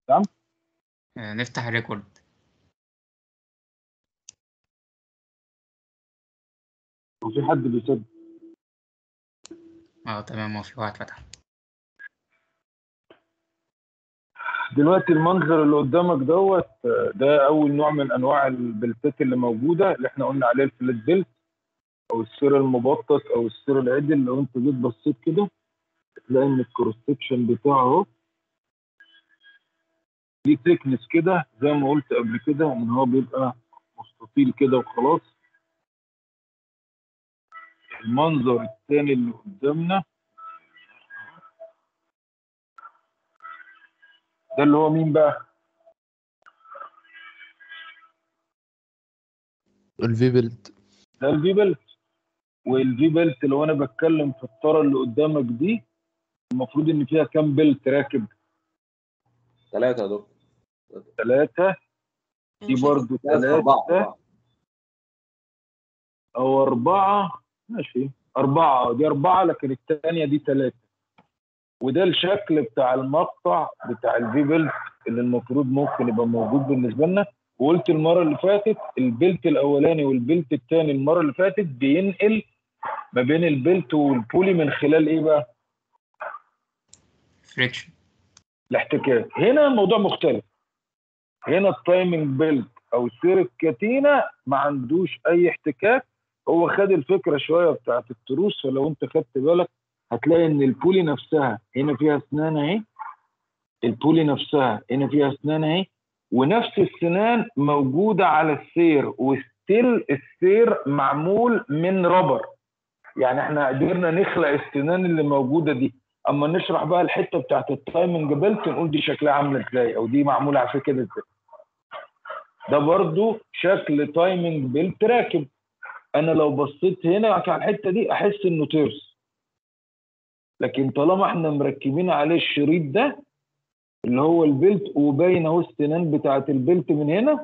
نعم آه، نفتح الريكورد وفي حد بيسد اه تمام هو في واحد فتح دلوقتي المنظر اللي قدامك دوت آه، ده اول نوع من انواع البلتات اللي موجوده اللي احنا قلنا عليه الفلات بيلت او السير المبطط او السير العدل لو انت جيت بصيت كده تلاقي ان الكروس سكشن بتاعه اهو ليه تكنس كده زي ما قلت قبل كده ان هو بيبقى مستطيل كده وخلاص المنظر الثاني اللي قدامنا ده اللي هو مين بقى؟ الفي بيلت ده الفي بيلت والفي بيلت لو انا بتكلم في الطاره اللي قدامك دي المفروض ان فيها كام بيلت راكب؟ ثلاثة يا دكتور ثلاثة دي برضو ثلاثة أربعة ثلاثة أربعة. أو أربعة ماشي أربعة دي أربعة لكن الثانية دي ثلاثة وده الشكل بتاع المقطع بتاع الفي بيلت اللي المفروض ممكن يبقى موجود بالنسبة لنا وقلت المرة اللي فاتت البيلت الأولاني والبيلت الثاني المرة اللي فاتت بينقل ما بين البيلت والبولي من خلال إيه بقى؟ فريكشن الاحتكاك هنا الموضوع مختلف هنا التايمنج بيلت او سير الكاتينا ما عندوش اي احتكاك هو خد الفكره شويه بتاعت التروس فلو انت خدت بالك هتلاقي ان البولي نفسها هنا فيها اسنان اهي البولي نفسها هنا فيها اسنان اهي ونفس السنان موجوده على السير وستيل السير معمول من رابر يعني احنا قدرنا نخلق السنان اللي موجوده دي اما نشرح بقى الحته بتاعت التايمنج بيلت نقول دي شكلها عامله ازاي او دي معموله على كده ازاي ده برضو شكل تايمنج بيلت راكب انا لو بصيت هنا على الحته دي احس انه ترس لكن طالما احنا مركبين عليه الشريط ده اللي هو البيلت وباين اهو السنان بتاعت البيلت من هنا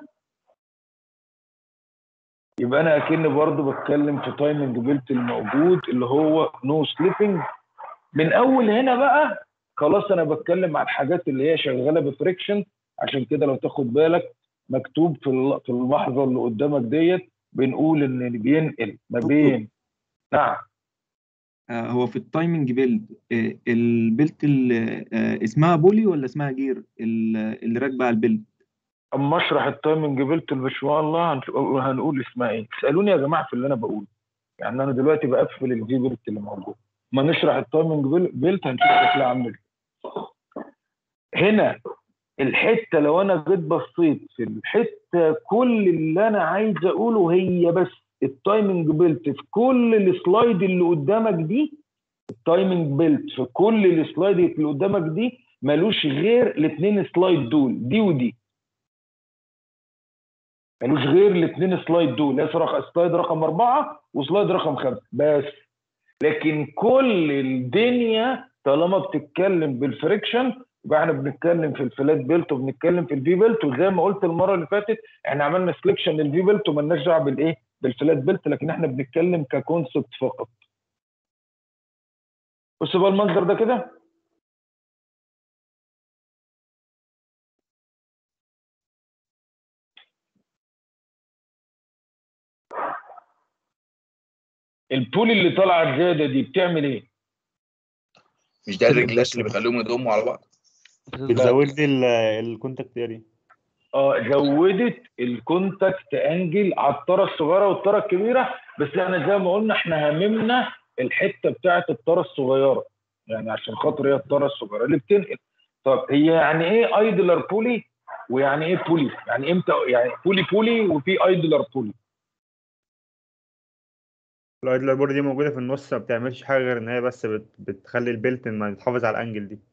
يبقى انا اكني برضو بتكلم في تايمنج بيلت الموجود اللي هو نو سليبنج من اول هنا بقى خلاص انا بتكلم عن الحاجات اللي هي شغاله بفريكشن عشان كده لو تاخد بالك مكتوب في الل- في اللحظه اللي قدامك ديت بنقول ان بينقل ما بين نعم آه، هو في التايمنج بيلد آه، البيلت اللي آه، اسمها بولي ولا اسمها جير ال- اللي راكبه على البيلد اما اشرح التايمنج بيلت اللي ما شاء الله هنش- هنقول اسمها ايه اسالوني يا جماعه في اللي انا بقوله يعني انا دلوقتي بقفل الفي بيلت اللي موجود ما نشرح التايمنج بيل- بيلت هنشوف شكلها عامل ازاي هنا الحته لو انا جيت بصيت في الحته كل اللي انا عايز اقوله هي بس التايمنج بيلت في كل السلايد اللي قدامك دي التايمنج بيلت في كل السلايد اللي قدامك دي ملوش غير الاثنين سلايد دول دي ودي ملوش غير الاثنين سلايد دول اللي هي رق- سلايد رقم أربعة وسلايد رقم خمسة بس لكن كل الدنيا طالما بتتكلم بالفريكشن يبقى احنا بنتكلم في الفلات بيلت وبنتكلم في الفي بيلت وزي ما قلت المره اللي فاتت احنا عملنا سليكشن للفي بيلت ومالناش دعوه بالايه؟ بالفلات بيلت لكن احنا بنتكلم ككونسبت فقط. بصوا بقى المنظر ده كده البولي اللي طالعه زياده دي بتعمل ايه؟ مش ده الرجلاش اللي بيخليهم يضموا على بعض بتزود لي ال- الكونتاكت اريا اه زودت الكونتاكت انجل على الطاره الصغيره والطاره الكبيره بس احنا زي ما قلنا احنا هاممنا الحته بتاعه الطاره الصغيره يعني عشان خاطر هي الطاره الصغيره اللي بتنقل طب هي يعني ايه ايدلر بولي ويعني ايه بولي يعني امتى يعني بولي بولي وفي ايدلر بولي الايدلر بورد دي موجوده في النص ما بتعملش حاجه غير ان هي بس بت... بتخلي البيلت ما تحافظ على الانجل دي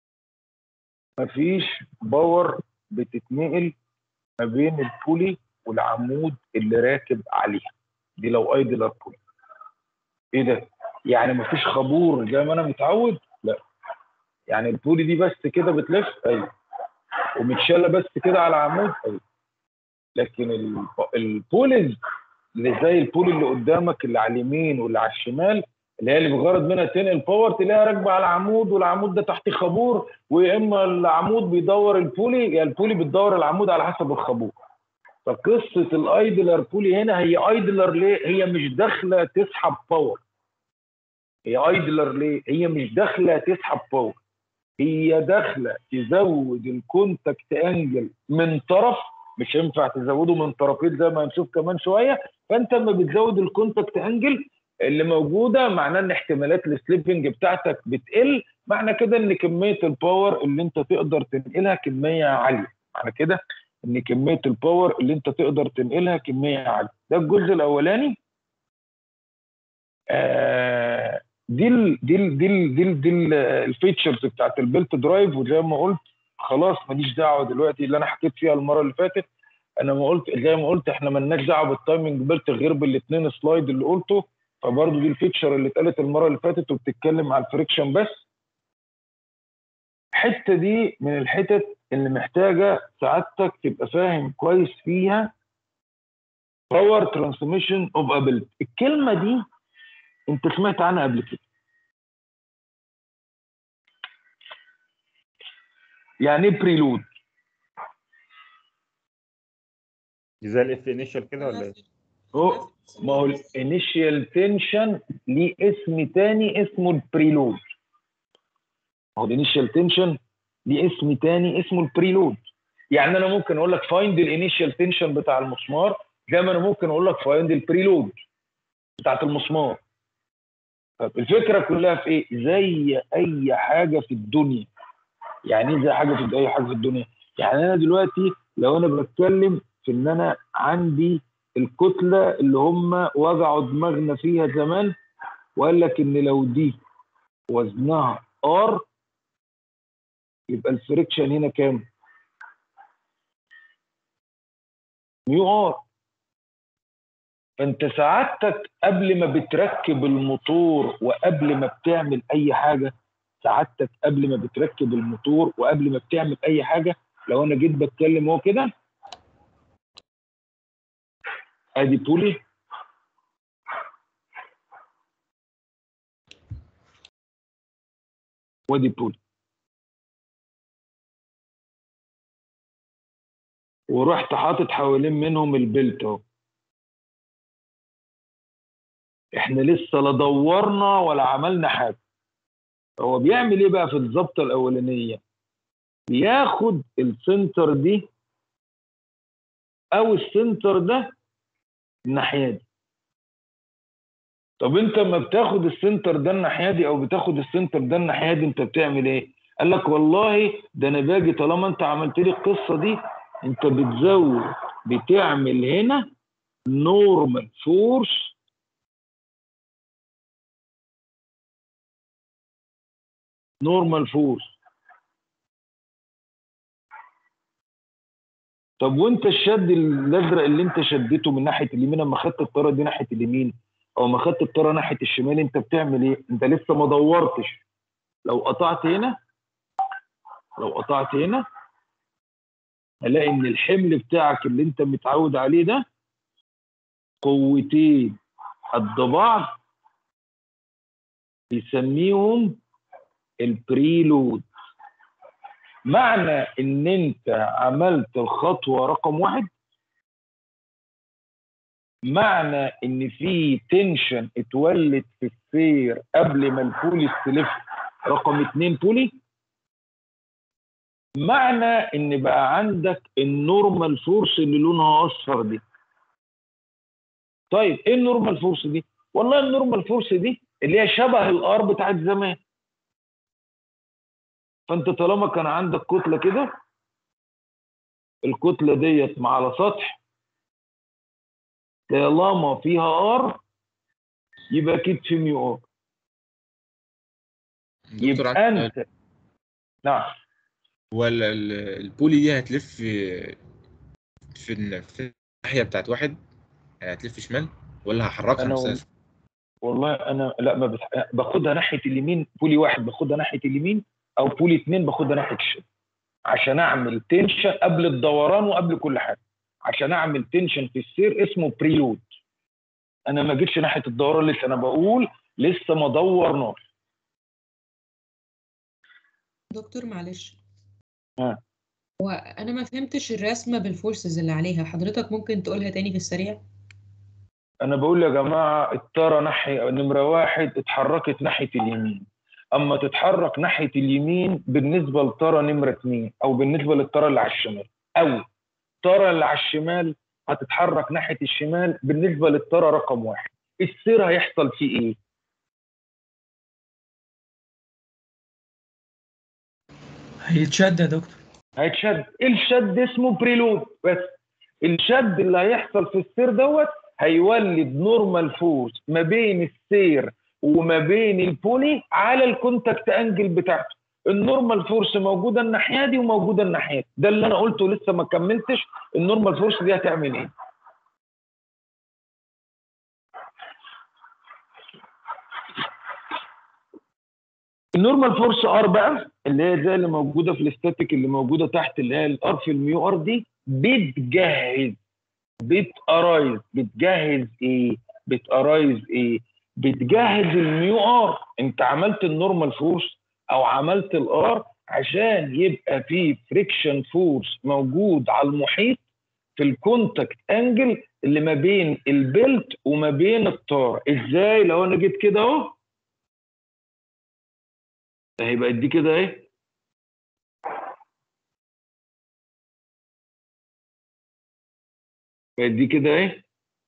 مفيش باور بتتنقل ما بين البولي والعمود اللي راكب عليها دي لو ايدلر بولي ايه ده يعني مفيش خابور زي ما انا متعود لا يعني البولي دي بس كده بتلف ايوه ومتشاله بس كده على العمود ايوه لكن ال- البوليز اللي زي البولي اللي قدامك اللي على اليمين واللي على الشمال اللي هي اللي بغرض منها تنقل باور تلاقيها راكبه على عمود والعمود ده تحت خابور ويا اما العمود بيدور البولي يا البولي بتدور العمود على حسب الخابور فقصه الايدلر بولي هنا هي ايدلر ليه؟ هي مش داخله تسحب باور هي ايدلر ليه؟ هي مش داخله تسحب باور هي داخله تزود الكونتاكت انجل من طرف مش هينفع تزوده من طرفين زي ما هنشوف كمان شويه فانت لما بتزود الكونتاكت انجل اللي موجوده معناه ان احتمالات السليبنج بتاعتك بتقل معنى كده ان كميه الباور اللي انت تقدر تنقلها كميه عاليه معنى كده ان كميه الباور اللي انت تقدر تنقلها كميه عاليه ده الجزء الاولاني آه دي ال دي ال دي ال دي, ال دي ال الفيتشرز بتاعت البيلت درايف وزي ما قلت خلاص ماليش دعوه دلوقتي اللي انا حكيت فيها المره اللي فاتت انا ما قلت زي ما قلت احنا مالناش دعوه بالتايمنج بيلت غير بالاثنين سلايد اللي قلته فبرضه دي الفيتشر اللي اتقالت المره اللي فاتت وبتتكلم على الفريكشن بس الحته دي من الحتت اللي محتاجه سعادتك تبقى فاهم كويس فيها باور ترانسميشن اوف ابيلتي الكلمه دي انت سمعت عنها قبل كده يعني ايه بريلود دي زي الاف انيشال كده ولا ايه؟ هو ما هو الانيشال تنشن ليه اسم تاني اسمه البريلود ما هو الانيشال تنشن ليه اسم تاني اسمه البريلود يعني انا ممكن اقول لك فايند الانيشال تنشن بتاع المسمار زي ما انا ممكن اقول لك فايند البريلود بتاعت المسمار طب الفكره كلها في ايه؟ زي اي حاجه في الدنيا يعني ايه زي حاجه في اي حاجه في الدنيا؟ يعني انا دلوقتي لو انا بتكلم في ان انا عندي الكتله اللي هم وجعوا دماغنا فيها زمان وقال لك ان لو دي وزنها ار يبقى الفريكشن هنا كام؟ ميو ار فانت سعادتك قبل ما بتركب الموتور وقبل ما بتعمل اي حاجه سعادتك قبل ما بتركب الموتور وقبل ما بتعمل اي حاجه لو انا جيت بتكلم هو كده ادي بولي وادي بولي ورحت حاطط حوالين منهم البلت اهو احنا لسه لا دورنا ولا عملنا حاجه هو بيعمل ايه بقى في الظبطه الاولانيه بياخد السنتر دي او السنتر ده الناحيه دي طب انت لما بتاخد السنتر ده الناحيه دي او بتاخد السنتر ده الناحيه دي انت بتعمل ايه قال لك والله ده انا باجي طالما انت عملت لي القصه دي انت بتزود بتعمل هنا نورمال فورس نورمال فورس طب وانت الشد الازرق اللي انت شدته من ناحيه اليمين اما خدت الطاره دي ناحيه اليمين او ما خدت الطاره ناحيه الشمال انت بتعمل ايه؟ انت لسه ما دورتش لو قطعت هنا لو قطعت هنا هلاقي ان الحمل بتاعك اللي انت متعود عليه ده قوتين قد بعض بيسميهم البريلود معنى ان انت عملت الخطوه رقم واحد معنى ان في تنشن اتولد في السير قبل ما البولي تلف رقم اتنين بولي معنى ان بقى عندك النورمال فورس اللي لونها اصفر دي طيب ايه النورمال فورس دي والله النورمال فورس دي اللي هي شبه الار بتاعت زمان فانت طالما كان عندك كتله كده الكتله ديت مع على سطح طالما فيها ار يبقى اكيد في ميو ار دكتور يبقى عندي انت نعم هو ال- ال- البولي دي هتلف في في الن- في الناحية بتاعت واحد يعني هتلف شمال ولا هحركها أنا نفسها والله انا لا ما بتح... باخدها ناحيه اليمين بولي واحد باخدها ناحيه اليمين او بولي اثنين باخدها ناحيه الشمال عشان اعمل تنشن قبل الدوران وقبل كل حاجه عشان اعمل تنشن في السير اسمه بريلود انا ما جيتش ناحيه الدوران لسه انا بقول لسه ما دورناش دكتور معلش ها. هو انا ما فهمتش الرسمه بالفورسز اللي عليها حضرتك ممكن تقولها تاني في السريع انا بقول يا جماعه الطاره ناحيه نمره واحد اتحركت ناحيه اليمين اما تتحرك ناحيه اليمين بالنسبه للطاره نمره اثنين او بالنسبه للطاره اللي على الشمال او الطاره اللي على الشمال هتتحرك ناحيه الشمال بالنسبه للطاره رقم واحد السير هيحصل فيه ايه؟ هيتشد يا دكتور هيتشد الشد اسمه بريلود بس الشد اللي هيحصل في السير دوت هيولد نورمال فورس ما بين السير وما بين البولي على الكونتاكت انجل بتاعته النورمال فورس موجوده الناحيه دي وموجوده الناحيه دي ده اللي انا قلته لسه ما كملتش النورمال فورس دي هتعمل ايه النورمال فورس ار بقى اللي هي زي اللي موجوده في الاستاتيك اللي موجوده تحت اللي هي الار في الميو ار دي بتجهز بتأرايز بتجهز ايه بتأرايز ايه بتجهز الميو ار انت عملت النورمال فورس او عملت الار عشان يبقى في فريكشن فورس موجود على المحيط في الكونتاكت انجل اللي ما بين البلت وما بين الطار ازاي لو انا جيت كده اهو ده هيبقى دي كده ايه بقت دي كده ايه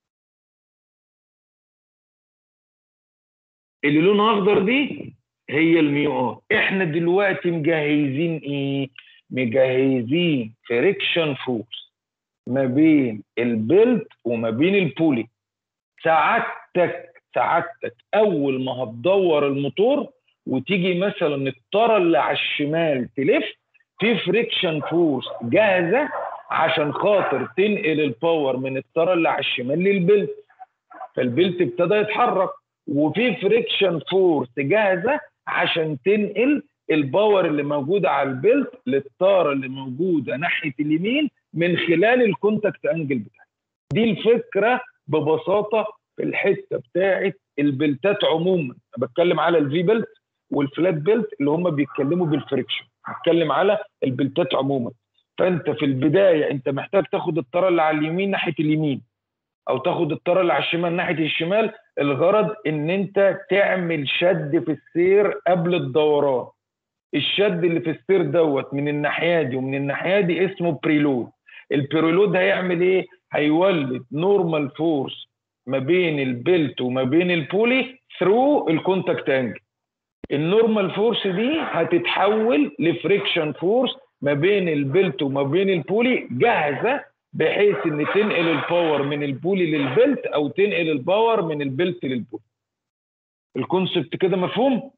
اللي لونها اخضر دي هي الميو ار احنا دلوقتي مجهزين ايه مجهزين فريكشن فورس ما بين البلت وما بين البولي سعادتك سعادتك اول ما هتدور الموتور وتيجي مثلا الطاره اللي على الشمال تلف في فريكشن فورس جاهزه عشان خاطر تنقل الباور من الطاره اللي على الشمال للبلت فالبلت ابتدى يتحرك وفي فريكشن فورس جاهزه عشان تنقل الباور اللي موجوده على البلت للطاره اللي موجوده ناحيه اليمين من خلال الكونتاكت انجل بتاعتها دي الفكره ببساطه في الحته بتاعه البلتات عموما أنا بتكلم على الفي بلت والفلات بيلت اللي هم بيتكلموا بالفريكشن بتكلم على البلتات عموما فانت في البدايه انت محتاج تاخد الطاره اللي على اليمين ناحيه اليمين او تاخد الطاره اللي على الشمال ناحيه الشمال الغرض ان انت تعمل شد في السير قبل الدوران الشد اللي في السير دوت من الناحيه دي ومن الناحيه دي اسمه بريلود البريلود هيعمل ايه هيولد نورمال فورس ما بين البلت وما بين البولي ثرو الكونتاكت انجل النورمال فورس دي هتتحول لفريكشن فورس ما بين البلت وما بين البولي جاهزه بحيث ان تنقل الباور من البولي للبلت او تنقل الباور من البلت للبولي الكونسبت كده مفهوم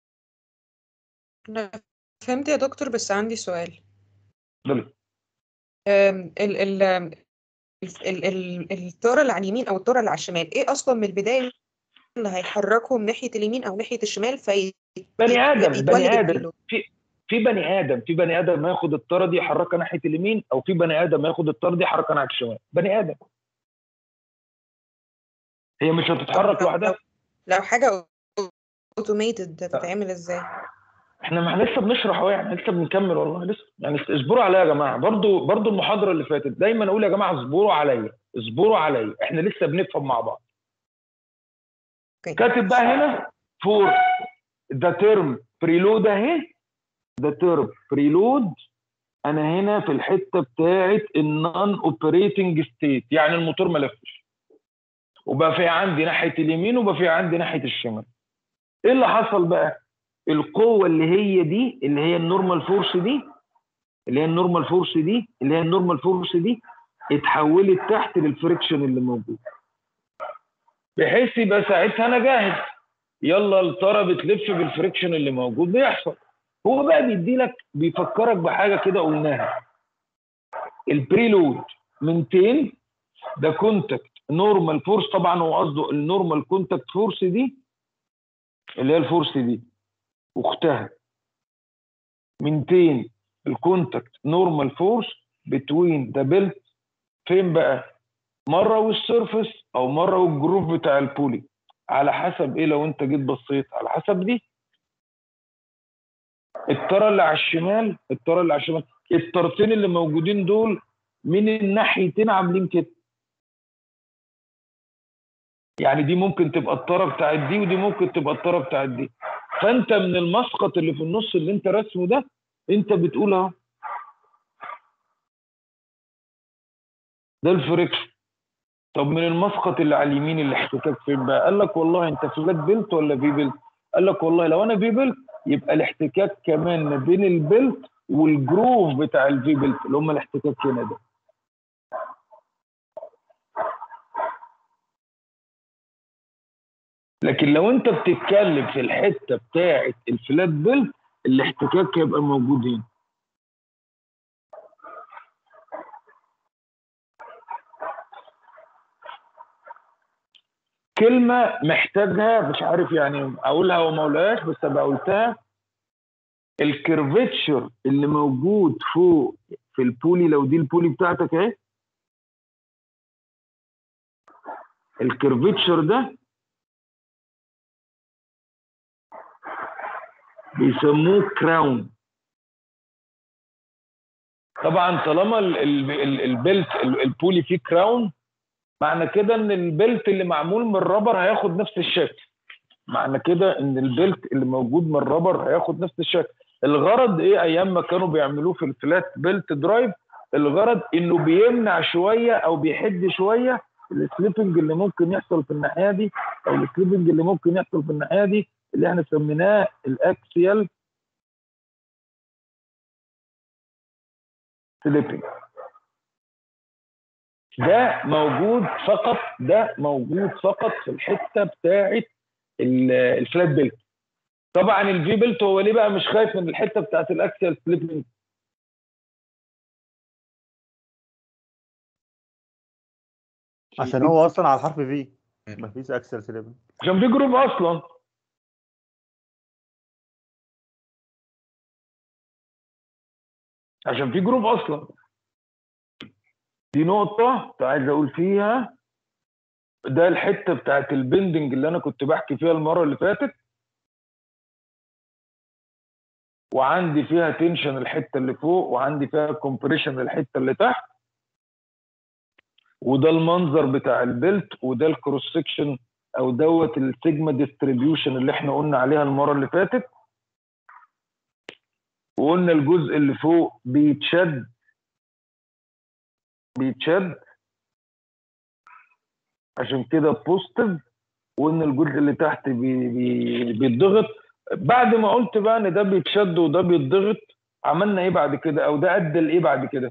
أنا فهمت يا دكتور بس عندي سؤال اتفضلي. أم، ال ال ال ال الطارة اللي على اليمين أو الطارة اللي على الشمال إيه أصلا من البداية اللي هيحركهم ناحية اليمين أو ناحية الشمال في بني ادم يتولد بني ادم البريلود في في بني ادم في بني ادم ياخد الطاره دي يحركها ناحيه اليمين او في بني ادم ياخد الطاره دي يحركها ناحيه الشمال بني ادم هي مش هتتحرك لو- لوحدها لو حاجة اوتوميتد هتتعمل ازاي؟ احنا ما احنا لسه بنشرح اهو يعني لسه بنكمل والله لسه يعني اصبروا عليا يا جماعه برضو برضو المحاضره اللي فاتت دايما اقول يا جماعه اصبروا عليا اصبروا عليا احنا لسه بنفهم مع بعض اوكي كاتب بقى هنا فور ذا ترم بريلود اهي ذا ترم بريلود انا هنا في الحته بتاعت النون اوبريتنج ستيت يعني الموتور ما لفش وبقى في عندي ناحيه اليمين وبقى في عندي ناحيه الشمال ايه اللي حصل بقى القوه اللي هي دي اللي هي النورمال فورس دي اللي هي النورمال فورس دي اللي هي النورمال فورس دي اتحولت تحت للفريكشن اللي موجود بحيث يبقى ساعتها انا جاهز يلا الطاره بتلف بالفريكشن اللي موجود بيحصل هو بقى بيدي لك بيفكرك بحاجه كده قلناها البريلود من 200 ده كونتاكت نورمال فورس طبعا هو قصده النورمال كونتاكت فورس دي اللي هي الفورس دي واختها من 200 الكونتاكت نورمال فورس بتوين ذا بيلت فين بقى مره والسيرفس او مره والجروف بتاع البولي على حسب ايه لو انت جيت بصيت على حسب دي الترى اللي على الشمال الترى اللي على الشمال الطرفين اللي موجودين دول من الناحيتين عاملين كده يعني دي ممكن تبقى الطرف بتاعت دي ودي ممكن تبقى الطرف بتاعت دي فانت من المسقط اللي في النص اللي انت رسمه ده انت بتقول اهو ده الفريكشن طب من المسقط اللي على اليمين الاحتكاك فين بقى قال لك والله انت فلات بيلت ولا في بيلت قال لك والله لو انا في بيلت يبقى الاحتكاك كمان ما بين البيلت والجروف بتاع الفي بيلت اللي هم الاحتكاك هنا ده لكن لو انت بتتكلم في الحته بتاعه الفلات بيلت الاحتكاك هيبقى موجود هنا كلمه محتاجها مش عارف يعني اقولها وما اقولهاش بس ابقى قلتها الكيرفتشر اللي موجود فوق في البولي لو دي البولي بتاعتك اهي الكيرفتشر ده بيسموه كراون طبعا طالما ال- ال- ال- البلت ال- البولي فيه كراون معنى كده ان البلت اللي معمول من الرابر هياخد نفس الشكل معنى كده ان البلت اللي موجود من الرابر هياخد نفس الشكل الغرض ايه ايام ما كانوا بيعملوه في الفلات بيلت درايف الغرض انه بيمنع شويه او بيحد شويه السليبنج اللي ممكن يحصل في الناحيه دي او السليبنج اللي ممكن يحصل في الناحيه دي اللي احنا سميناه الاكسيال سليبنج ده موجود فقط ده موجود فقط في الحته بتاعه ال- الفلات بيلت طبعا الفي بيلت هو ليه بقى مش خايف من الحته بتاعه الاكسيال سليبنج عشان هو اصلا على الحرف في مفيش اكسل سليبن عشان في جروب اصلا عشان في جروب اصلا دي نقطة كنت عايز اقول فيها ده الحتة بتاعت البندنج اللي انا كنت بحكي فيها المرة اللي فاتت وعندي فيها تنشن الحتة اللي فوق وعندي فيها كومبريشن الحتة اللي تحت وده المنظر بتاع البلت وده الكروس سكشن او دوت السيجما ديستريبيوشن اللي احنا قلنا عليها المره اللي فاتت وقلنا الجزء اللي فوق بيتشد بيتشد عشان كده بوزيتيف وان الجزء اللي تحت بي بي بيتضغط بعد ما قلت بقى ان ده بيتشد وده بيتضغط عملنا ايه بعد كده او ده ادى لايه بعد كده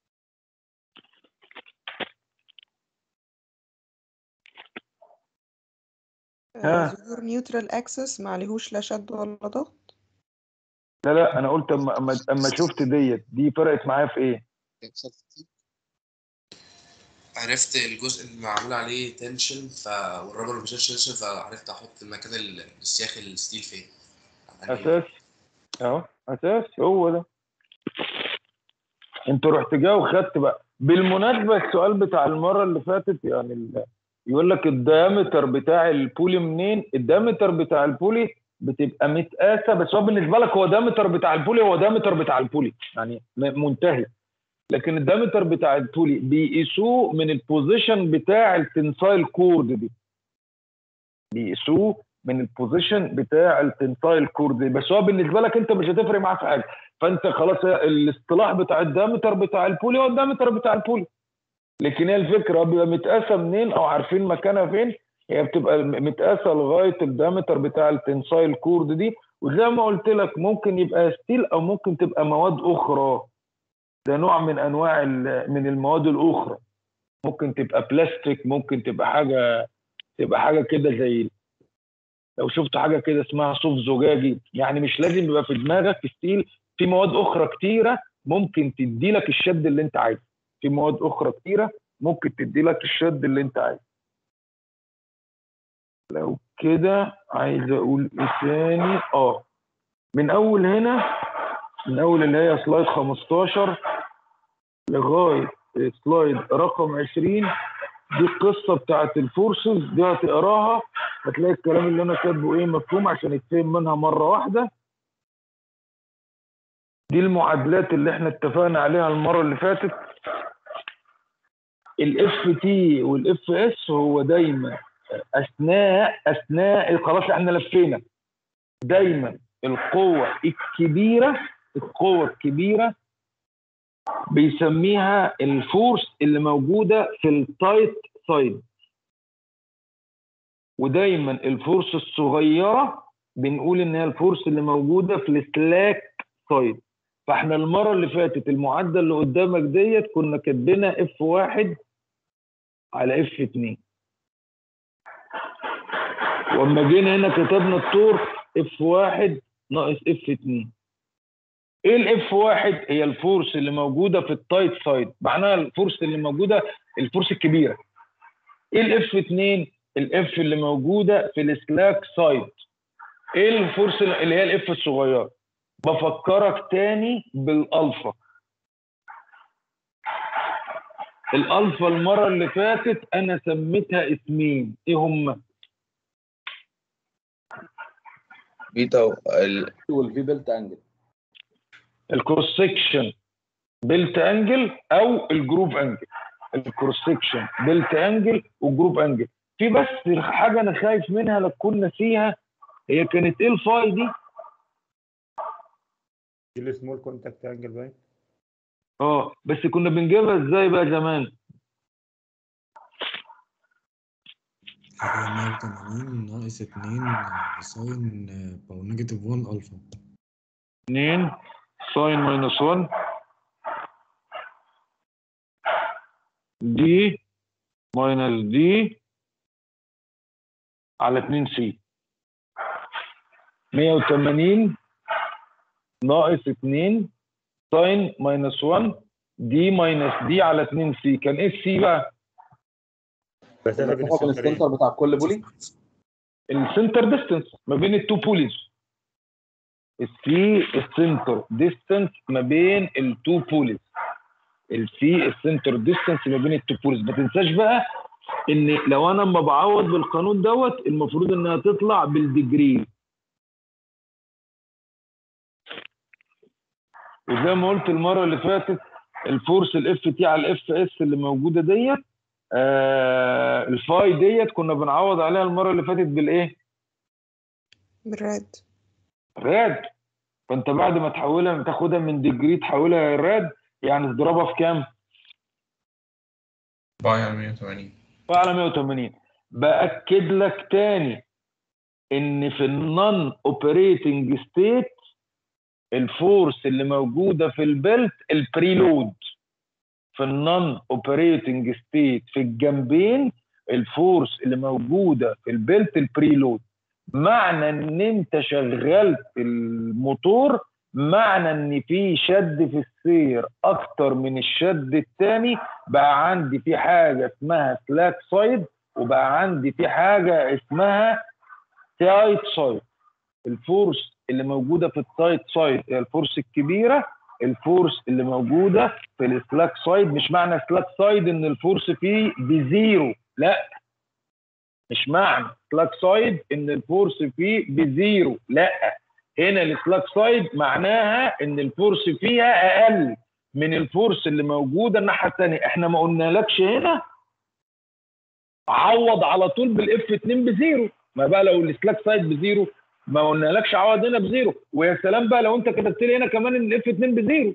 ها. ظهور نيوترال اكسس ما عليهوش لا شد ولا ضغط لا لا انا قلت اما اما اما شفت ديت دي فرقت معايا في ايه عرفت الجزء اللي معمول عليه تنشن ف والرابر ما بيشيلش تنشن فعرفت احط مكان ال- السياخ الستيل فين يعني اساس اهو اساس هو ده انت رحت جاي وخدت بقى بالمناسبه السؤال بتاع المره اللي فاتت يعني ال- يقول لك الديامتر بتاع البولي منين الديامتر بتاع البولي بتبقى متقاسه بس هو بالنسبه لك هو ديامتر بتاع البولي هو ديامتر بتاع البولي يعني م- منتهي لكن الديامتر بتاع البولي بيقيسوه من البوزيشن بتاع التنسايل كورد دي بيقيسوه من البوزيشن بتاع التنسايل كورد دي بس هو بالنسبه لك انت مش هتفرق معاه في حاجه فانت خلاص هي الاصطلاح بتاع الديامتر بتاع البولي هو الديامتر بتاع البولي لكن هي الفكره بيبقى متقاسه منين او عارفين مكانها فين هي بتبقى م- متقاسه لغايه الديامتر بتاع التنسايل كورد دي وزي ما قلت لك ممكن يبقى ستيل او ممكن تبقى مواد اخرى ده نوع من انواع ال- من المواد الاخرى ممكن تبقى بلاستيك ممكن تبقى حاجه تبقى حاجه كده زي لو شفت حاجه كده اسمها صوف زجاجي يعني مش لازم يبقى في دماغك ستيل في مواد اخرى كتيره ممكن تدي لك الشد اللي انت عايزه في مواد اخرى كتيره ممكن تدي لك الشد اللي انت عايزه لو كده عايز اقول ايه تاني اه من اول هنا من اول اللي هي سلايد 15 لغايه سلايد رقم 20 دي القصه بتاعت الفورسز دي هتقراها هتلاقي الكلام اللي انا كاتبه ايه مفهوم عشان يتفهم منها مره واحده دي المعادلات اللي احنا اتفقنا عليها المره اللي فاتت الاف تي والاف اس هو دايما اثناء اثناء خلاص احنا لفينا دايما القوه الكبيره القوه الكبيره بيسميها الفورس اللي موجوده في التايت سايد ودايما الفورس الصغيره بنقول ان هي الفورس اللي موجوده في السلاك سايد فاحنا المره اللي فاتت المعدل اللي قدامك ديت كنا كاتبينها اف واحد على اف 2 واما جينا هنا كتبنا التورك اف واحد ناقص اف 2 ايه الاف واحد هي الفورس اللي موجوده في التايت سايد معناها الفورس اللي موجوده الفورس الكبيره ايه الاف 2 الاف اللي موجوده في السلاك سايد ايه الفورس اللي هي الاف الصغيره بفكرك تاني بالالفا الالفا المره اللي فاتت انا سميتها اسمين ايه هم بيتا ال... والفي بيلت انجل الكروس سكشن بيلت انجل او الجروب انجل الكروس سكشن بيلت انجل وجروب انجل في بس حاجه انا خايف منها لا تكون ناسيها هي كانت ايه الفاي دي دي السمول كونتاكت انجل باين اه بس كنا بنجيبها ازاي بقى زمان 180 ناقص 2 ساين او نيجاتيف 1 الفا 2 ساين ماينس 1 دي ماينس دي على 2 سي 180 ناقص 2 ساين ماينس 1 دي ماينس دي على 2 سي كان ايه السي بقى؟ المسافه بين المسافة بين السنترين السنتر بتاع كل بولي السنتر ديستنس ما بين التو بوليز السي السنتر ديستنس ما بين التو بوليز السي السنتر ديستنس ما بين التو بوليز ما تنساش بقى ان لو انا اما بعوض بالقانون دوت المفروض انها تطلع بالديجري وزي ما قلت المره اللي فاتت الفورس الاف تي على الاف اس اللي موجوده ديت آه الفاي ديت كنا بنعوض عليها المره اللي فاتت بالايه؟ بالراد راد فانت بعد ما تحولها تاخدها من ديجري تحولها راد يعني تضربها في كام؟ باي على 180 على 180 باكد لك تاني ان في النون اوبريتنج ستيت الفورس اللي موجوده في البلت البريلود في النون اوبريتنج ستيت في الجنبين الفورس اللي موجوده في البلت البريلود معنى ان انت شغلت الموتور معنى ان في شد في السير اكتر من الشد الثاني بقى عندي في حاجه اسمها سلاك سايد وبقى عندي في حاجه اسمها تايت سايد الفورس اللي موجوده في التايت سايد هي الفورس الكبيره الفورس اللي موجوده في السلاك سايد مش معنى سلاك سايد ان الفورس فيه بزيرو لا مش معنى سلاك سايد ان الفورس فيه بزيرو لا هنا السلاك سايد معناها ان الفورس فيها اقل من الفورس اللي موجوده الناحيه الثانيه احنا ما قلنالكش هنا عوض على طول بالاف 2 بزيرو ما بقى لو السلاك سايد بزيرو ما قلنالكش عوض هنا بزيرو ويا سلام بقى لو انت كتبت لي هنا كمان ان الاف 2 بزيرو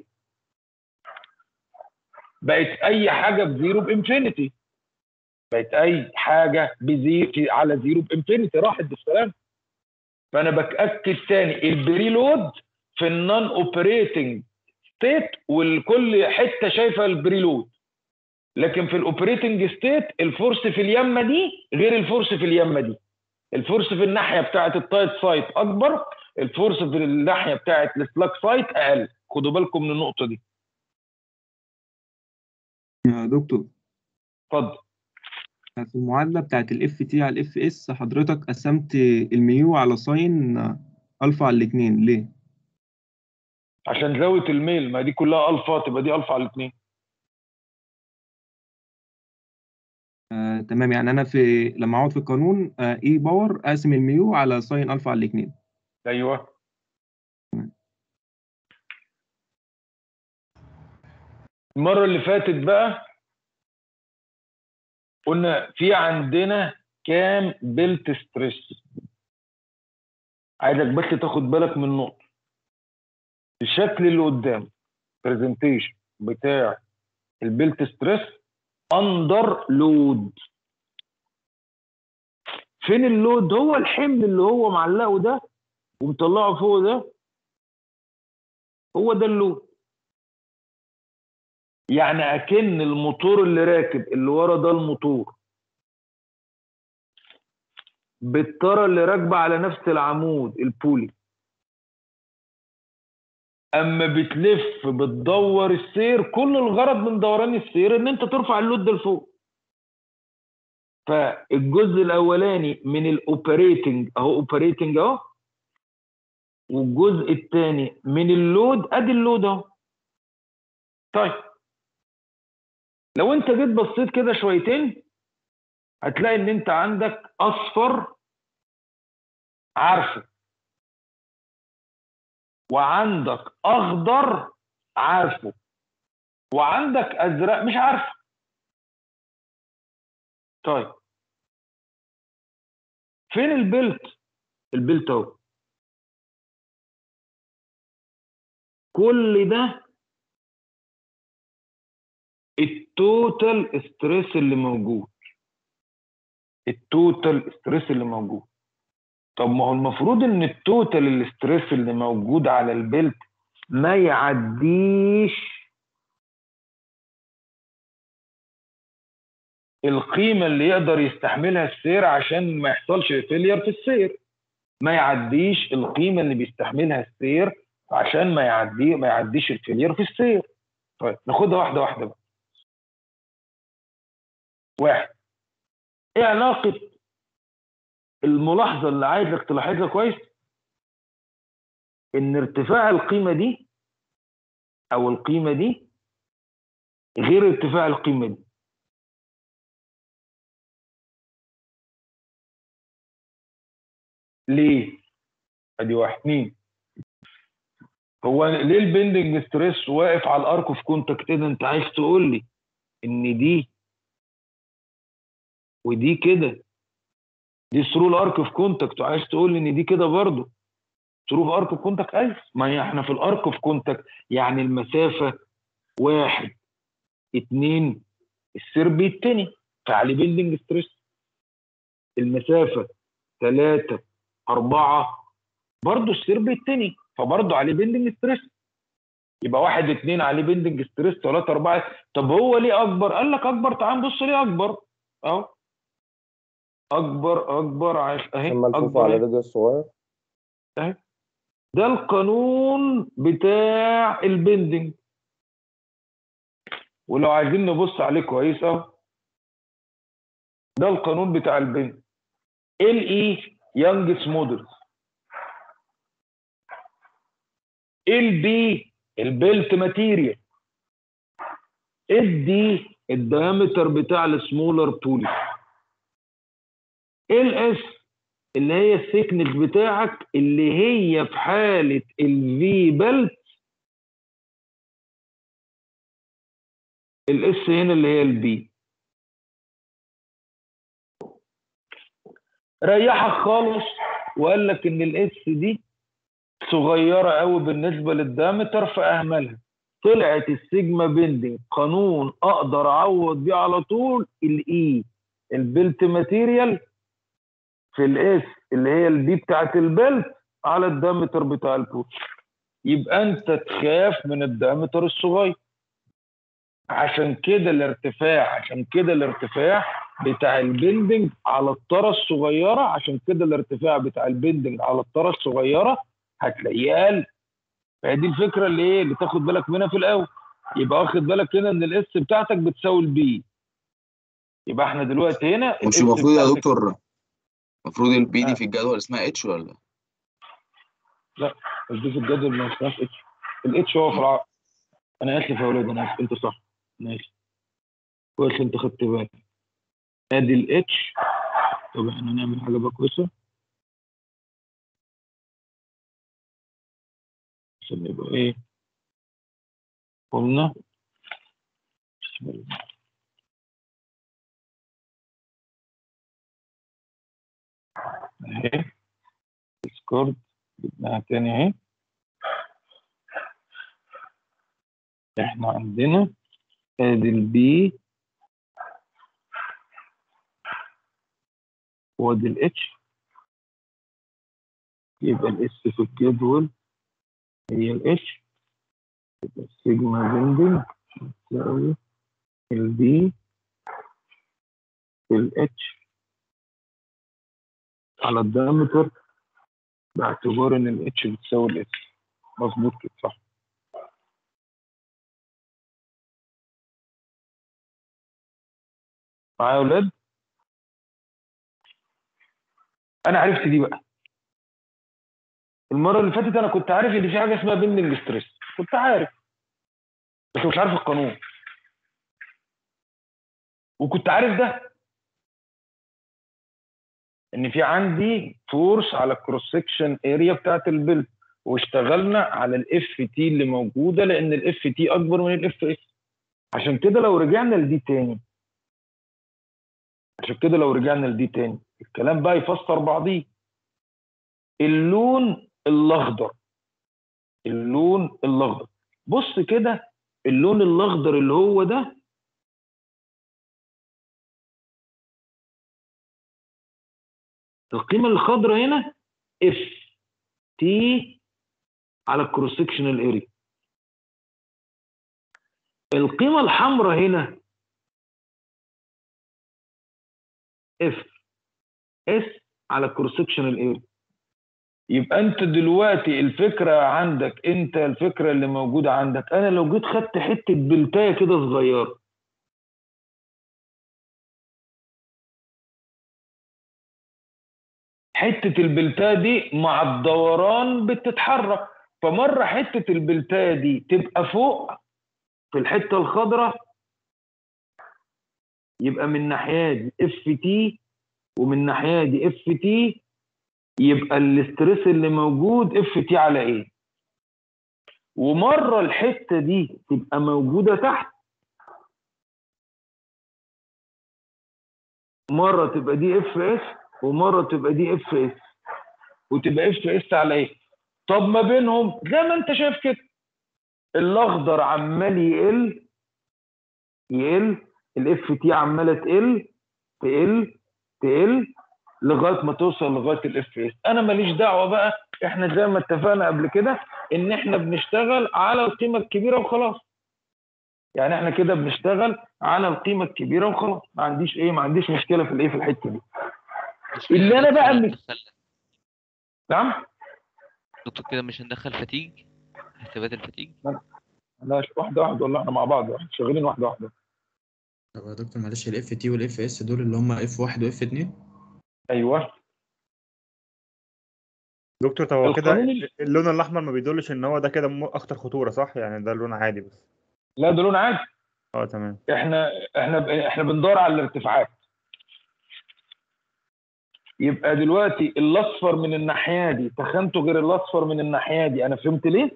بقت اي حاجه بزيرو بانفينيتي بقت اي حاجه بزيرو على زيرو بانفينيتي راحت بالسلام فانا بتاكد تاني البريلود في النون اوبريتنج ستيت والكل حته شايفه البريلود لكن في الاوبريتنج ستيت الفورس في اليمه دي غير الفورس في اليمه دي الفورس في الناحيه بتاعه التايت سايت اكبر الفورس في الناحيه بتاعه السلاك سايت اقل خدوا بالكم من النقطه دي يا دكتور اتفضل في المعادلة بتاعت الاف تي على الاف اس حضرتك قسمت الميو على ساين الفا على الاتنين ليه؟ عشان زاويه الميل ما دي كلها الفا تبقى دي الفا على الاثنين آه تمام يعني انا في لما اقعد في القانون آه اي باور اقسم الميو على ساين الفا على الاثنين ايوه المره اللي فاتت بقى قلنا في عندنا كام بيلت ستريس عايزك بس تاخد بالك من نقطه الشكل اللي قدام برزنتيشن بتاع البيلت ستريس اندر لود فين اللود هو الحمل اللي هو معلقه ده ومطلعه فوق ده هو ده اللود يعني اكن الموتور اللي راكب اللي ورا ده الموتور بالطاره اللي راكبه على نفس العمود البولي اما بتلف بتدور السير كل الغرض من دوران السير ان انت ترفع اللود ده لفوق فالجزء الاولاني من الاوبريتنج اهو اوبريتنج اهو والجزء الثاني من اللود ادي اللود اهو طيب لو انت جيت بصيت كده شويتين هتلاقي ان انت عندك اصفر عارفه وعندك اخضر عارفه وعندك ازرق مش عارفه طيب فين البلت البلت اهو كل ده التوتال ستريس اللي موجود التوتال ستريس اللي موجود طب ما هو المفروض ان التوتال الستريس اللي موجود على البلت ما يعديش القيمة اللي يقدر يستحملها السير عشان ما يحصلش فيلير في السير ما يعديش القيمة اللي بيستحملها السير عشان ما يعدي ما يعديش الفيلير في السير طيب ناخدها واحدة واحدة بقى واحد ايه علاقة الملاحظة اللي عايزك تلاحظها كويس ان ارتفاع القيمة دي او القيمة دي غير ارتفاع القيمة دي ليه؟ ادي واحد اثنين هو ليه البندنج ستريس واقف على الارك اوف كونتاكت كده انت عايز تقول لي ان دي ودي كده دي ثرو الارك اوف كونتاكت وعايز تقول لي ان دي كده برضه ثرو ارك اوف كونتاكت ايوه ما هي احنا في الارك اوف كونتاكت يعني المسافه واحد اتنين السير بيتني فعليه بيلدنج ستريس المسافه ثلاثه اربعه برضه السير بيتني فبرضه عليه بيلدنج ستريس يبقى واحد اتنين عليه بيلدنج ستريس ثلاثه اربعه طب هو ليه اكبر؟ قال لك اكبر تعال نبص ليه اكبر اهو اكبر اكبر عش... اهي ملفوف اكبر على أهي. الراديو الصغير اهي ده القانون بتاع البندنج ولو عايزين نبص عليه كويس اهو ده القانون بتاع البندنج ال اي يانجس مودلز ال بي البيلت ماتيريال الدي الدايمتر بتاع السمولر بولي ال اس اللي هي الثيكنس بتاعك اللي هي في حاله الفي بيلت الاس هنا اللي هي البي ريحك خالص وقال لك ان الاس دي صغيره قوي بالنسبه للدامتر فاهملها طلعت السيجما بيندنج قانون اقدر اعوض بيه على طول الاي البيلت ماتيريال في الاس اللي هي البي بتاعت البيلت على الدامتر بتاع البول يبقى انت تخاف من الدامتر الصغير عشان كده الارتفاع عشان كده الارتفاع بتاع البندنج على الطاره الصغيره عشان كده الارتفاع بتاع البندنج على الطاره الصغيره هتلاقيه اقل فهي دي الفكره اللي ايه اللي تاخد بالك منها في الاول يبقى واخد بالك كده ان الاس بتاعتك بتساوي البي يبقى احنا دلوقتي هنا مش ال S المفروض يا بتاعتك- دكتور المفروض البي آه. دي في الجدول اسمها اتش ولا لا مش دي في الجدول ما اسمهاش اتش الاتش هو في العقد انا اسف يا ولاد انا اسف انت صح انا اسف كويس انت خدت بالك ادي الاتش طب احنا نعمل حاجه بقى كويسه عشان يبقى ايه قلنا بسم الله اهي ديسكورد جبناها تاني اهي احنا عندنا ادي البي وادي الاتش يبقى الاس في الجدول هي الاتش يبقى السيجما بندنج تساوي البي في الاتش على الدايمتر باعتبار ان الاتش بتساوي الاس مظبوط كده صح معايا يا ولاد انا عرفت دي بقى المره اللي فاتت انا كنت عارف ان في حاجه اسمها بيندنج ستريس كنت عارف بس مش عارف القانون وكنت عارف ده ان في عندي فورس على الكروس سكشن اريا بتاعت البلد واشتغلنا على الاف تي اللي موجوده لان الاف تي اكبر من الاف اس عشان كده لو رجعنا لدي تاني عشان كده لو رجعنا لدي تاني الكلام بقى يفسر بعضيه اللون الاخضر اللون الاخضر بص كده اللون الاخضر اللي هو ده القيمه الخضراء هنا اف تي على الكروس سكشنال اريا القيمه الحمراء هنا اف اس على الكروس سكشنال اريا يبقى انت دلوقتي الفكره عندك انت الفكره اللي موجوده عندك انا لو جيت خدت حته بلتايه كده صغيره حته البلتايه دي مع الدوران بتتحرك فمره حته البلتايه دي تبقى فوق في الحته الخضراء يبقى من ناحيه دي اف تي ومن ناحيه دي اف تي يبقى الاستريس اللي موجود اف تي على ايه ومره الحته دي تبقى موجوده تحت مره تبقى دي اف اس ومره تبقى دي اف اس وتبقى اف اس على ايه طب ما بينهم زي ما انت شايف كده الاخضر عمال يقل يقل الاف تي عماله تقل تقل تقل لغايه ما توصل لغايه الاف اس انا ماليش دعوه بقى احنا زي ما اتفقنا قبل كده ان احنا بنشتغل على القيمه الكبيره وخلاص يعني احنا كده بنشتغل على القيمه الكبيره وخلاص ما عنديش ايه ما عنديش مشكله في الايه في الحته دي مش كده اللي انا دكتور بقى مش من... هندخل نعم دكتور كده مش هندخل فتيج حسابات الفتيج لا واحده واحده والله احنا مع بعض احنا شغالين واحده واحده طب يا دكتور معلش الاف تي والاف اس دول اللي هم اف واحد واف اتنين ايوه دكتور طب هو كده القانون ال- اللون الاحمر ما بيدلش ان هو ده كده م- اخطر خطوره صح يعني ده لون عادي بس لا ده لون عادي اه تمام احنا احنا احنا بندور على الارتفاعات يبقى دلوقتي الاصفر من الناحيه دي تخنته غير الاصفر من الناحيه دي انا فهمت ليه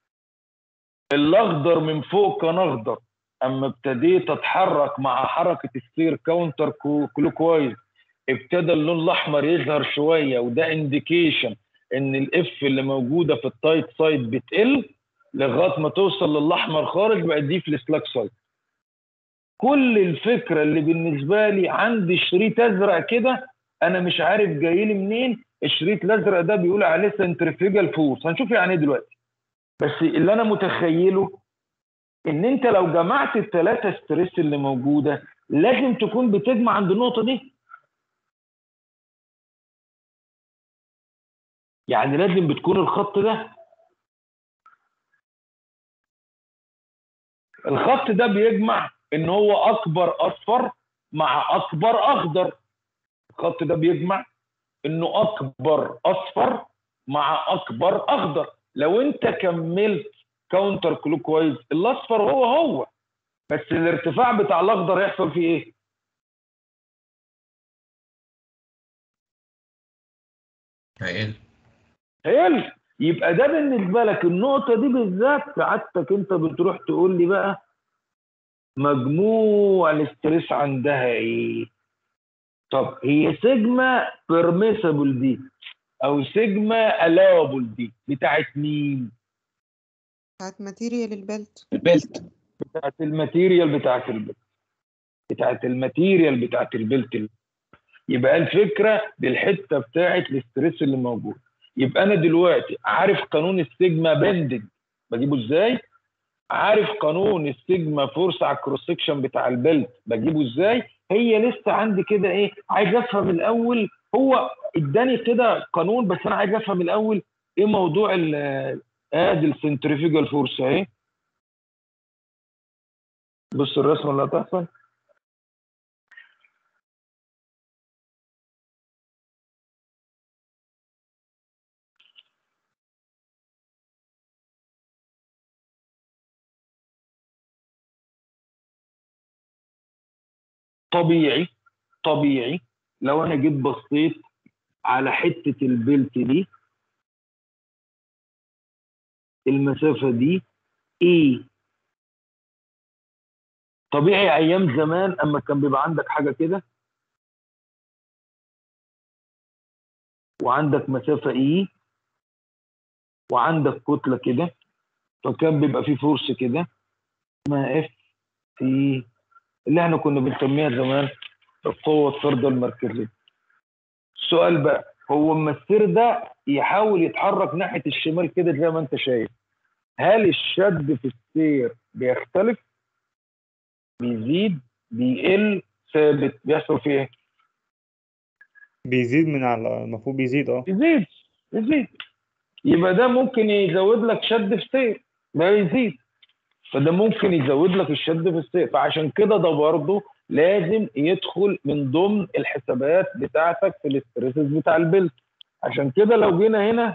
الاخضر من فوق كان اخضر اما ابتديت اتحرك مع حركه السير كاونتر كلوكوايز ابتدى اللون الاحمر يظهر شويه وده انديكيشن ان الاف اللي موجوده في التايت سايد بتقل لغايه ما توصل للاحمر خارج بقت دي في السلاك سايد كل الفكره اللي بالنسبه لي عندي شريط ازرق كده انا مش عارف جاي لي منين الشريط الازرق ده بيقول عليه سنترفيجال فورس هنشوف يعني ايه دلوقتي بس اللي انا متخيله ان انت لو جمعت الثلاثه ستريس اللي موجوده لازم تكون بتجمع عند النقطه دي يعني لازم بتكون الخط ده الخط ده بيجمع ان هو اكبر اصفر مع اكبر اخضر الخط ده بيجمع انه اكبر اصفر مع اكبر اخضر لو انت كملت كاونتر كلوكوايز الاصفر هو هو بس الارتفاع بتاع الاخضر هيحصل فيه ايه هيقل هيقل يبقى ده بالنسبه لك النقطه دي بالذات سعادتك انت بتروح تقول لي بقى مجموع الاستريس عندها ايه طب هي سيجما بيرميسبل دي او سيجما الاوبل دي بتاعت مين بتاعت ماتيريال البلت البلت بتاعت الماتيريال بتاعت البلت بتاعت الماتيريال بتاعت البلت يبقى الفكره بالحته بتاعت الاستريس اللي موجود يبقى انا دلوقتي عارف قانون السيجما بندنج بجيبه ازاي عارف قانون السيجما فورس على الكروس سكشن بتاع البلت بجيبه ازاي هي لسه عندي كده ايه عايز افهم الاول هو اداني كده قانون بس انا عايز افهم الاول ايه موضوع ال ادي السنتريفيجال فورس اهي بص الرسمه اللي هتحصل طبيعي طبيعي لو انا جيت بصيت على حته البلت دي المسافه دي ايه طبيعي ايام زمان اما كان بيبقى عندك حاجه كده وعندك مسافه ايه وعندك كتله كده فكان بيبقى فيه فورس كده اسمها اف تي اللي احنا كنا بنسميها زمان القوة الطاردة المركزية. السؤال بقى هو اما السير ده يحاول يتحرك ناحية الشمال كده زي ما انت شايف هل الشد في السير بيختلف؟ بيزيد بيقل ثابت بيحصل فيه ايه؟ بيزيد من على المفروض بيزيد اه يزيد يزيد يبقى ده ممكن يزود لك شد في سير ما يزيد فده ممكن يزود لك الشد في السير فعشان كده ده برضه لازم يدخل من ضمن الحسابات بتاعتك في الاستريسز بتاع البلت عشان كده لو جينا هنا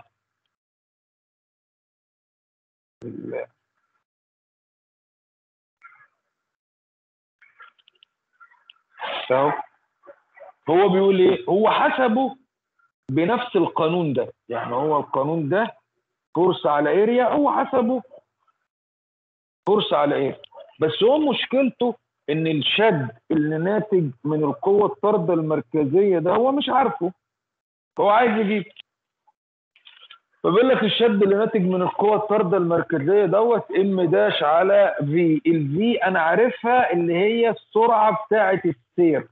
اهو هو بيقول ايه هو حسبه بنفس القانون ده يعني هو القانون ده فرصة على اريا هو حسبه فرصة على ايه بس هو مشكلته ان الشد اللي ناتج من القوة الطاردة المركزية ده هو مش عارفه هو عايز يجيب فبيقول لك الشد اللي ناتج من القوة الطاردة المركزية دوت ام داش على في الفي انا عارفها اللي هي السرعة بتاعة السير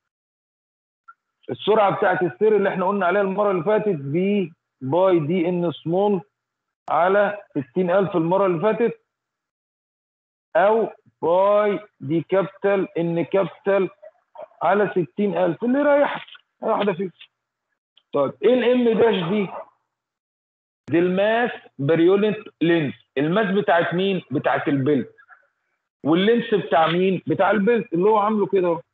السرعة بتاعة السير اللي احنا قلنا عليها المرة اللي فاتت بي باي دي ان سمول على 60000 المرة اللي فاتت او باي دي كابيتال ان كابيتال على 60000 اللي رايح واحده فيهم طيب ايه الام داش دي دي الماس بريولنت لينس الماس بتاعت مين بتاعت البلت واللينس بتاع مين بتاع البلت اللي هو عامله كده اهو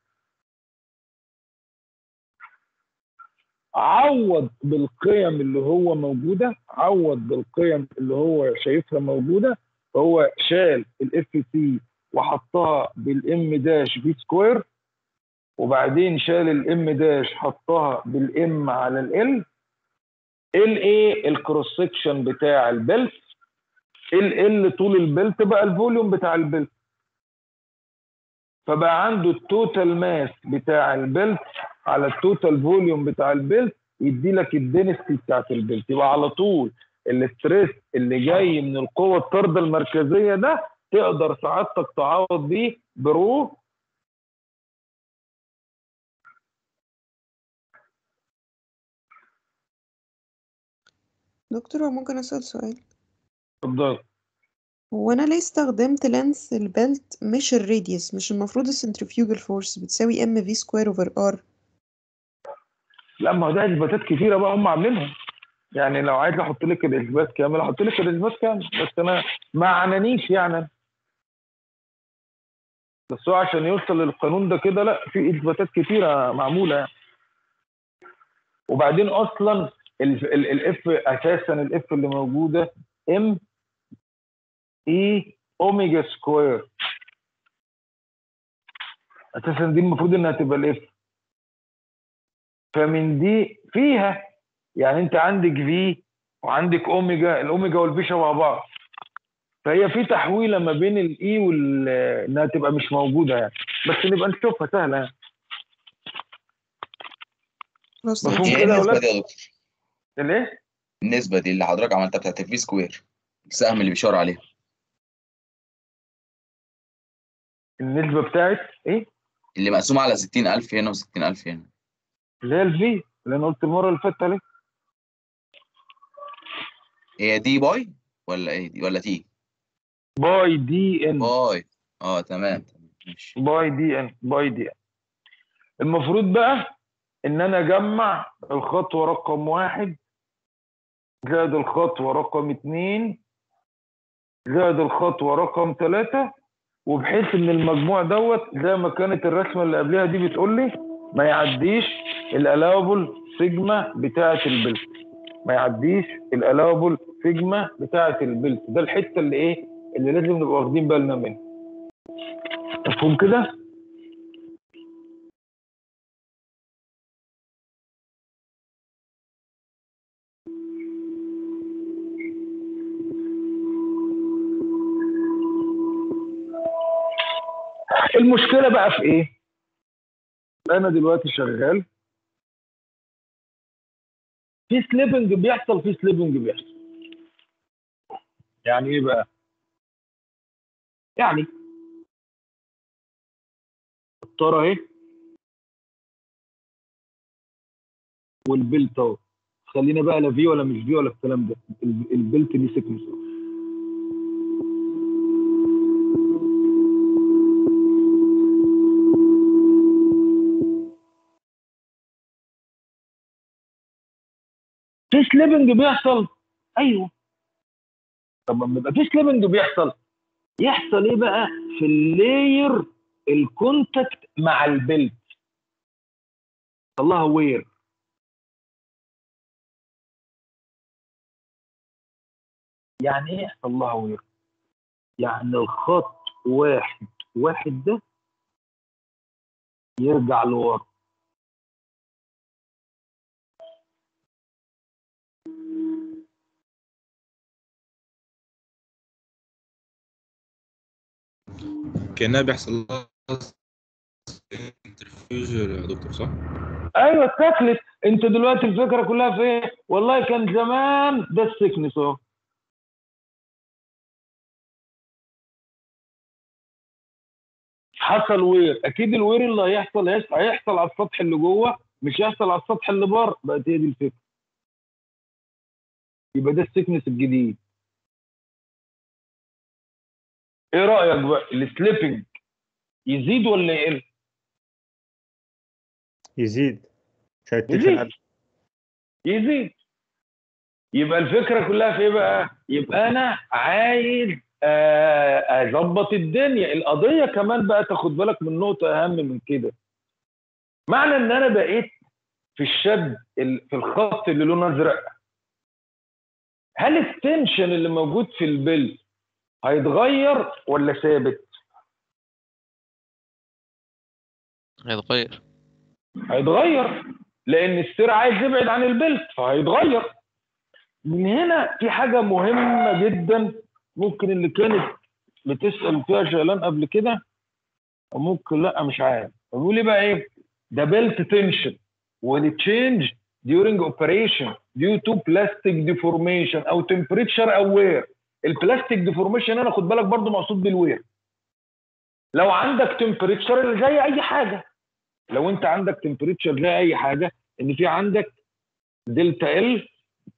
عوض بالقيم اللي هو موجوده عوض بالقيم اللي هو شايفها موجوده فهو شال الاف سي وحطها بالام داش في سكوير وبعدين شال الام داش حطها بالام على ال ال ايه الكروس سكشن بتاع البلت ال ال طول البلت بقى الفوليوم بتاع البلت فبقى عنده التوتال ماس بتاع البلت على التوتال فوليوم بتاع البلت يدي لك الدنستي بتاعت البلت يبقى على طول الاستريس اللي جاي من القوة الطاردة المركزية ده تقدر سعادتك تعوض بيه برو دكتور هو ممكن أسأل سؤال اتفضل هو أنا ليه استخدمت لينس البلت مش الراديوس مش المفروض السنترفيوجال فورس بتساوي ام في سكوير اوفر ار لا ما هو ده اثباتات كتيره بقى هم عاملينها يعني لو عايز احط لك الاثبات كامل احط لك الاثبات كامل بس انا ما عنانيش يعني بس هو عشان يوصل للقانون ده كده لا في اثباتات كتيره معموله يعني وبعدين اصلا الاف اساسا الاف اللي موجوده ام اي اوميجا سكوير اساسا دي المفروض انها تبقى الاف فمن دي فيها يعني انت عندك في وعندك اوميجا الاوميجا والبي شبه بعض فهي في تحويله ما بين الاي وال انها تبقى مش موجوده يعني بس نبقى نشوفها سهله يعني خلاص مفهوم ايه كده يا النسبة ولاد دي يا دكتور؟ الايه النسبة دي اللي حضرتك عملتها بتاعت الفي سكوير السهم اللي بيشاور عليها النسبه بتاعت ايه اللي مقسومة على 60000 هنا و60000 هنا اللي هي الفي اللي انا قلت المره اللي فاتت عليه هي دي باي ولا ايه دي ولا تي؟ باي دي ان باي اه تمام تمام ماشي باي دي ان باي دي ان المفروض بقى ان انا اجمع الخطوه رقم واحد زائد الخطوه رقم اتنين زائد الخطوه رقم ثلاثة وبحيث ان المجموع دوت زي ما كانت الرسمه اللي قبلها دي بتقول لي ما يعديش الالاوبل سيجما بتاعه البلت ما يعديش الالاوبل سيجما بتاعه البلت ده الحته اللي ايه اللي لازم نبقى واخدين بالنا منها مفهوم كده المشكله بقى في ايه انا دلوقتي شغال في سليبنج بيحصل في سليبنج بيحصل يعني ايه بقى يعني الطاره اهي والبلت اهو خلينا بقى لا في ولا مش في ولا الكلام ده ال- البلت دي سيكنس في سليبنج بيحصل ايوه طب لما يبقى في سليبنج بيحصل يحصل ايه بقى في اللاير الكونتاكت مع البلت الله وير يعني ايه يحصل لها وير يعني الخط واحد واحد ده يرجع لورا كأنها بيحصل لها انترفيوجر يا دكتور صح؟ ايوه اتاكلت انت دلوقتي الفكره كلها في ايه؟ والله كان زمان ده السكنس اهو حصل وير اكيد الوير اللي هيحصل هيحصل هيحصل على السطح اللي جوه مش هيحصل على السطح اللي بره بقت هي دي الفكره يبقى ده السكنس الجديد ايه رايك بقى السليبنج يزيد ولا يقل؟ يزيد مش هيتفق يزيد حد يزيد يبقى الفكره كلها في ايه بقى؟ يبقى انا عايز آه، اظبط الدنيا القضيه كمان بقى تاخد بالك من نقطه اهم من كده معنى ان انا بقيت في الشد ال- في الخط اللي لونه ازرق هل التنشن اللي موجود في البلد هيتغير ولا ثابت؟ هيتغير هيتغير لان السير عايز يبعد عن البلد فهيتغير من هنا في حاجه مهمه جدا ممكن اللي كانت بتسال فيها شغلان قبل كده وممكن لا مش عارف بيقول لي بقى ايه ده بيلت تنشن will change during operation due to plastic deformation او temperature او wear البلاستيك ديفورميشن انا خد بالك برضو مقصود بالوير لو عندك تمبريتشر زي اي حاجه لو انت عندك تمبريتشر زي اي حاجه ان في عندك دلتا ال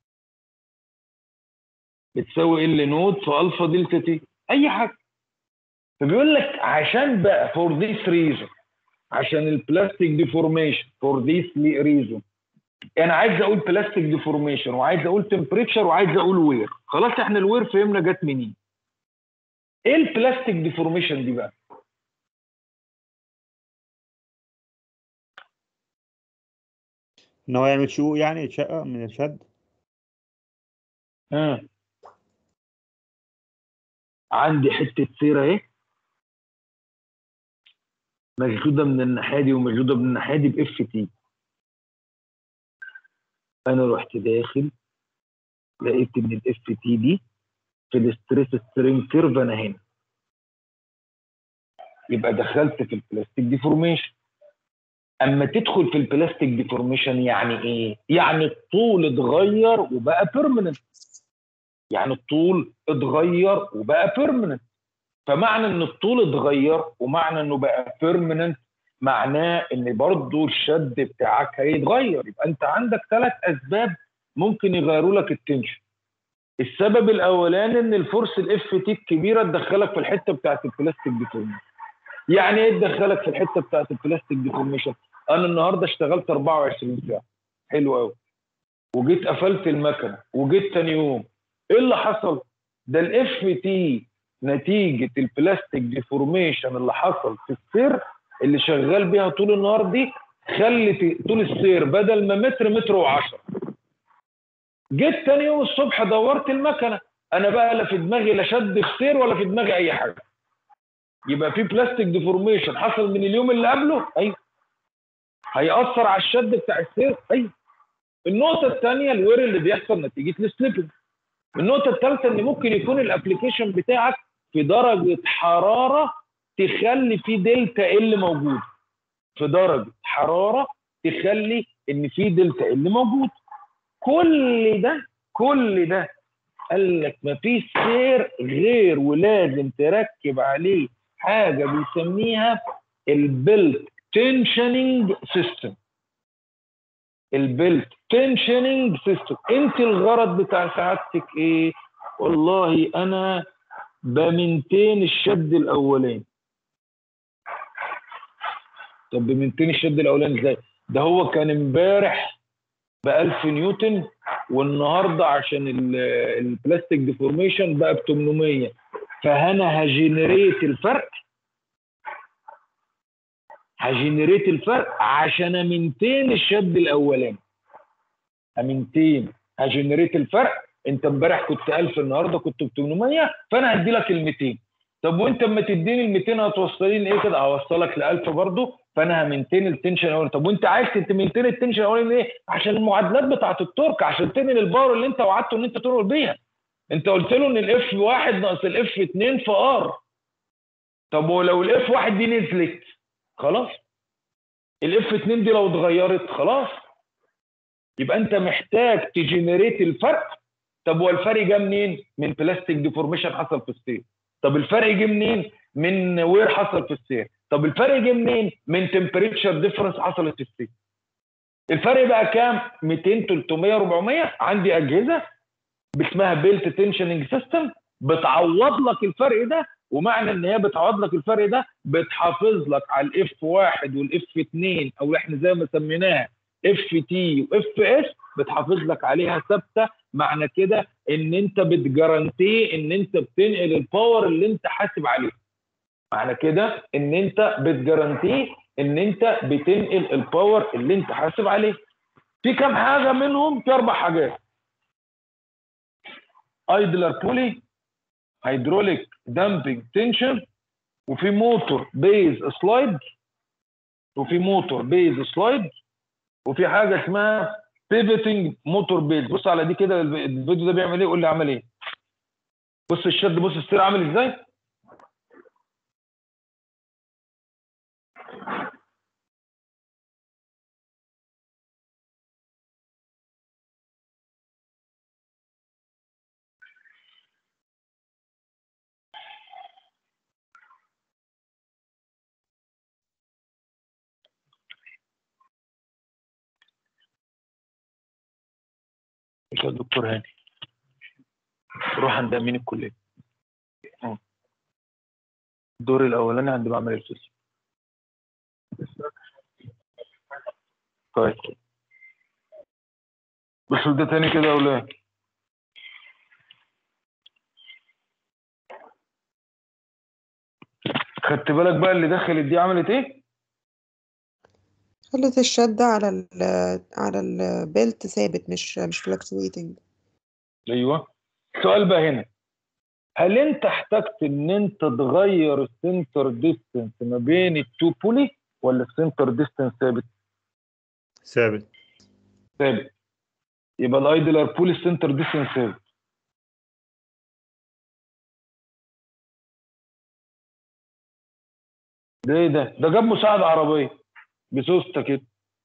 بتساوي ال نود في الفا دلتا تي اي حاجه فبيقول لك عشان بقى فور ذيس ريزون عشان البلاستيك ديفورميشن فور ذيس ريزون انا عايز اقول بلاستيك ديفورميشن وعايز اقول تمبريتشر وعايز اقول وير خلاص احنا الوير فهمنا جت منين ايه البلاستيك ديفورميشن دي بقى ان هو يعمل شقوق يعني يتشقق من الشد ها عندي حته سيره اهي مشدوده من الناحيه دي ومشدوده من الناحيه دي باف تي انا رحت داخل لقيت ان الاف تي دي في الاستريس سترين كيرف انا هنا يبقى دخلت في البلاستيك ديفورميشن اما تدخل في البلاستيك ديفورميشن يعني ايه يعني الطول اتغير وبقى بيرمننت يعني الطول اتغير وبقى بيرمننت فمعنى ان الطول اتغير ومعنى انه بقى بيرمننت معناه ان برضه الشد بتاعك هيتغير يبقى انت عندك ثلاث اسباب ممكن يغيروا لك التنشن السبب الاولاني ان الفورس الاف تي الكبيره تدخلك في الحته بتاعت البلاستيك ديفورميشن يعني ايه تدخلك في الحته بتاعت البلاستيك ديفورميشن انا النهارده اشتغلت 24 ساعه حلو قوي وجيت قفلت المكنه وجيت تاني يوم ايه اللي حصل ده الاف تي نتيجه البلاستيك ديفورميشن اللي حصل في السير اللي شغال بيها طول النهار دي خلت طول السير بدل ما متر متر و10 جيت تاني يوم الصبح دورت المكنه انا بقى لا في دماغي لا شد في سير ولا في دماغي اي حاجه يبقى في بلاستيك ديفورميشن حصل من اليوم اللي قبله ايوه هيأثر على الشد بتاع السير ايوه النقطه الثانيه الوير اللي بيحصل نتيجه السليبنج النقطه الثالثه ان ممكن يكون الابلكيشن بتاعك في درجه حراره تخلي في دلتا ال موجود في درجه حراره تخلي ان في دلتا ال موجود كل ده كل ده قال لك مفيش سير غير ولازم تركب عليه حاجه بيسميها البيلت تنشننج سيستم البيلت تنشننج سيستم انت الغرض بتاع سعادتك ايه والله انا بمنتين الشد الاولاني طب بمنتين الشد الاولاني ازاي ده هو كان امبارح ب 1000 نيوتن والنهارده عشان ال- البلاستيك ديفورميشن بقى ب 800 فانا هجنريت الفرق هجنريت الفرق عشان امنتين الشد الاولاني امنتين هجنريت الفرق انت امبارح كنت 1000 النهارده كنت ب 800 فانا هدي لك ال 200 طب وانت اما تديني ال 200 هتوصليني ايه كده هوصلك ل 1000 برضه فانا همنتين التنشن الاولاني طب وانت عايز تمنتين التنشن الاولاني ليه؟ عشان المعادلات بتاعت التورك عشان تنقل الباور اللي انت وعدته ان انت تنقل بيها انت قلت له ان الاف 1 ناقص الاف 2 في ار طب ولو الاف 1 دي نزلت خلاص الاف 2 دي لو اتغيرت خلاص يبقى انت محتاج تجنريت الفرق طب هو الفرق جه منين؟ من بلاستيك ديفورميشن حصل في السير طب الفرق جه منين؟ من وير حصل في السير طب الفرق جه منين؟ من تمبريتشر ديفرنس حصلت في السير الفرق بقى كام؟ 200 300 400 عندي اجهزه اسمها بيلت تنشننج سيستم بتعوض لك الفرق ده ومعنى ان هي بتعوض لك الفرق ده بتحافظ لك على الاف 1 والاف 2 او احنا زي ما سميناها اف تي واف اس بتحافظ لك عليها ثابته معنى كده ان انت بتجارانتي ان انت بتنقل الباور اللي انت حاسب عليه معنى كده ان انت بتجارانتي ان انت بتنقل الباور اللي انت حاسب عليه في كام حاجه منهم في اربع حاجات ايدلر بولي هيدروليك دامبنج تنشن وفي موتور بيز سلايد وفي موتور بيز سلايد وفي حاجه اسمها بيفيتنج موتور بيز بص على دي كده الفيديو ده بيعمل ايه قول لي عمل ايه بص الشد بص السير عامل ازاي يا دكتور هاني روح عند امين الكليه اه. الدور الاولاني عند معمل الفيزياء طيب بس ده تاني كده ولا ايه؟ خدت بالك بقى اللي دخلت دي عملت ايه؟ خلت الشد على ال على البيلت ثابت مش مش فلكتويتنج ايوه السؤال بقى هنا هل انت احتجت ان انت تغير السنتر ديستنس ما بين التو بولي ولا السنتر ديستنس ثابت؟ ثابت ثابت يبقى الايدلر بول السنتر ديستنس ثابت ده ايه ده؟ ده جاب مساعد عربيه بسوسته كده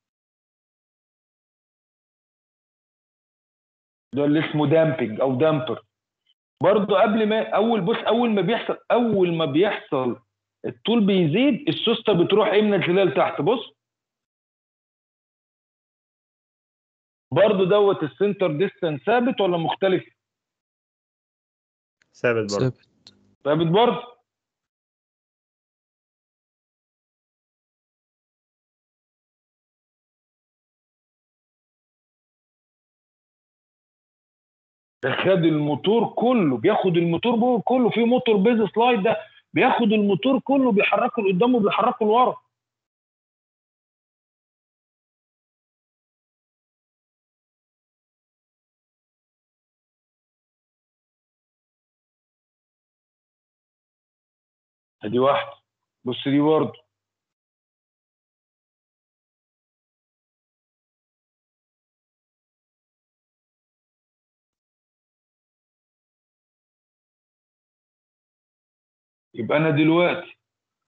ده اللي اسمه دامبنج او دامبر برضه قبل ما اول بص اول ما بيحصل اول ما بيحصل الطول بيزيد السوسته بتروح ايه منزلاه لتحت بص برضه دوت السنتر ديستنس ثابت ولا مختلف؟ ثابت برضه ثابت ثابت برضه ده خد الموتور كله بياخد الموتور بو- كله في موتور بيز سلايد ده بياخد الموتور كله بيحركه لقدام وبيحركه لورا ادي واحده بص دي برضه يبقى انا دلوقتي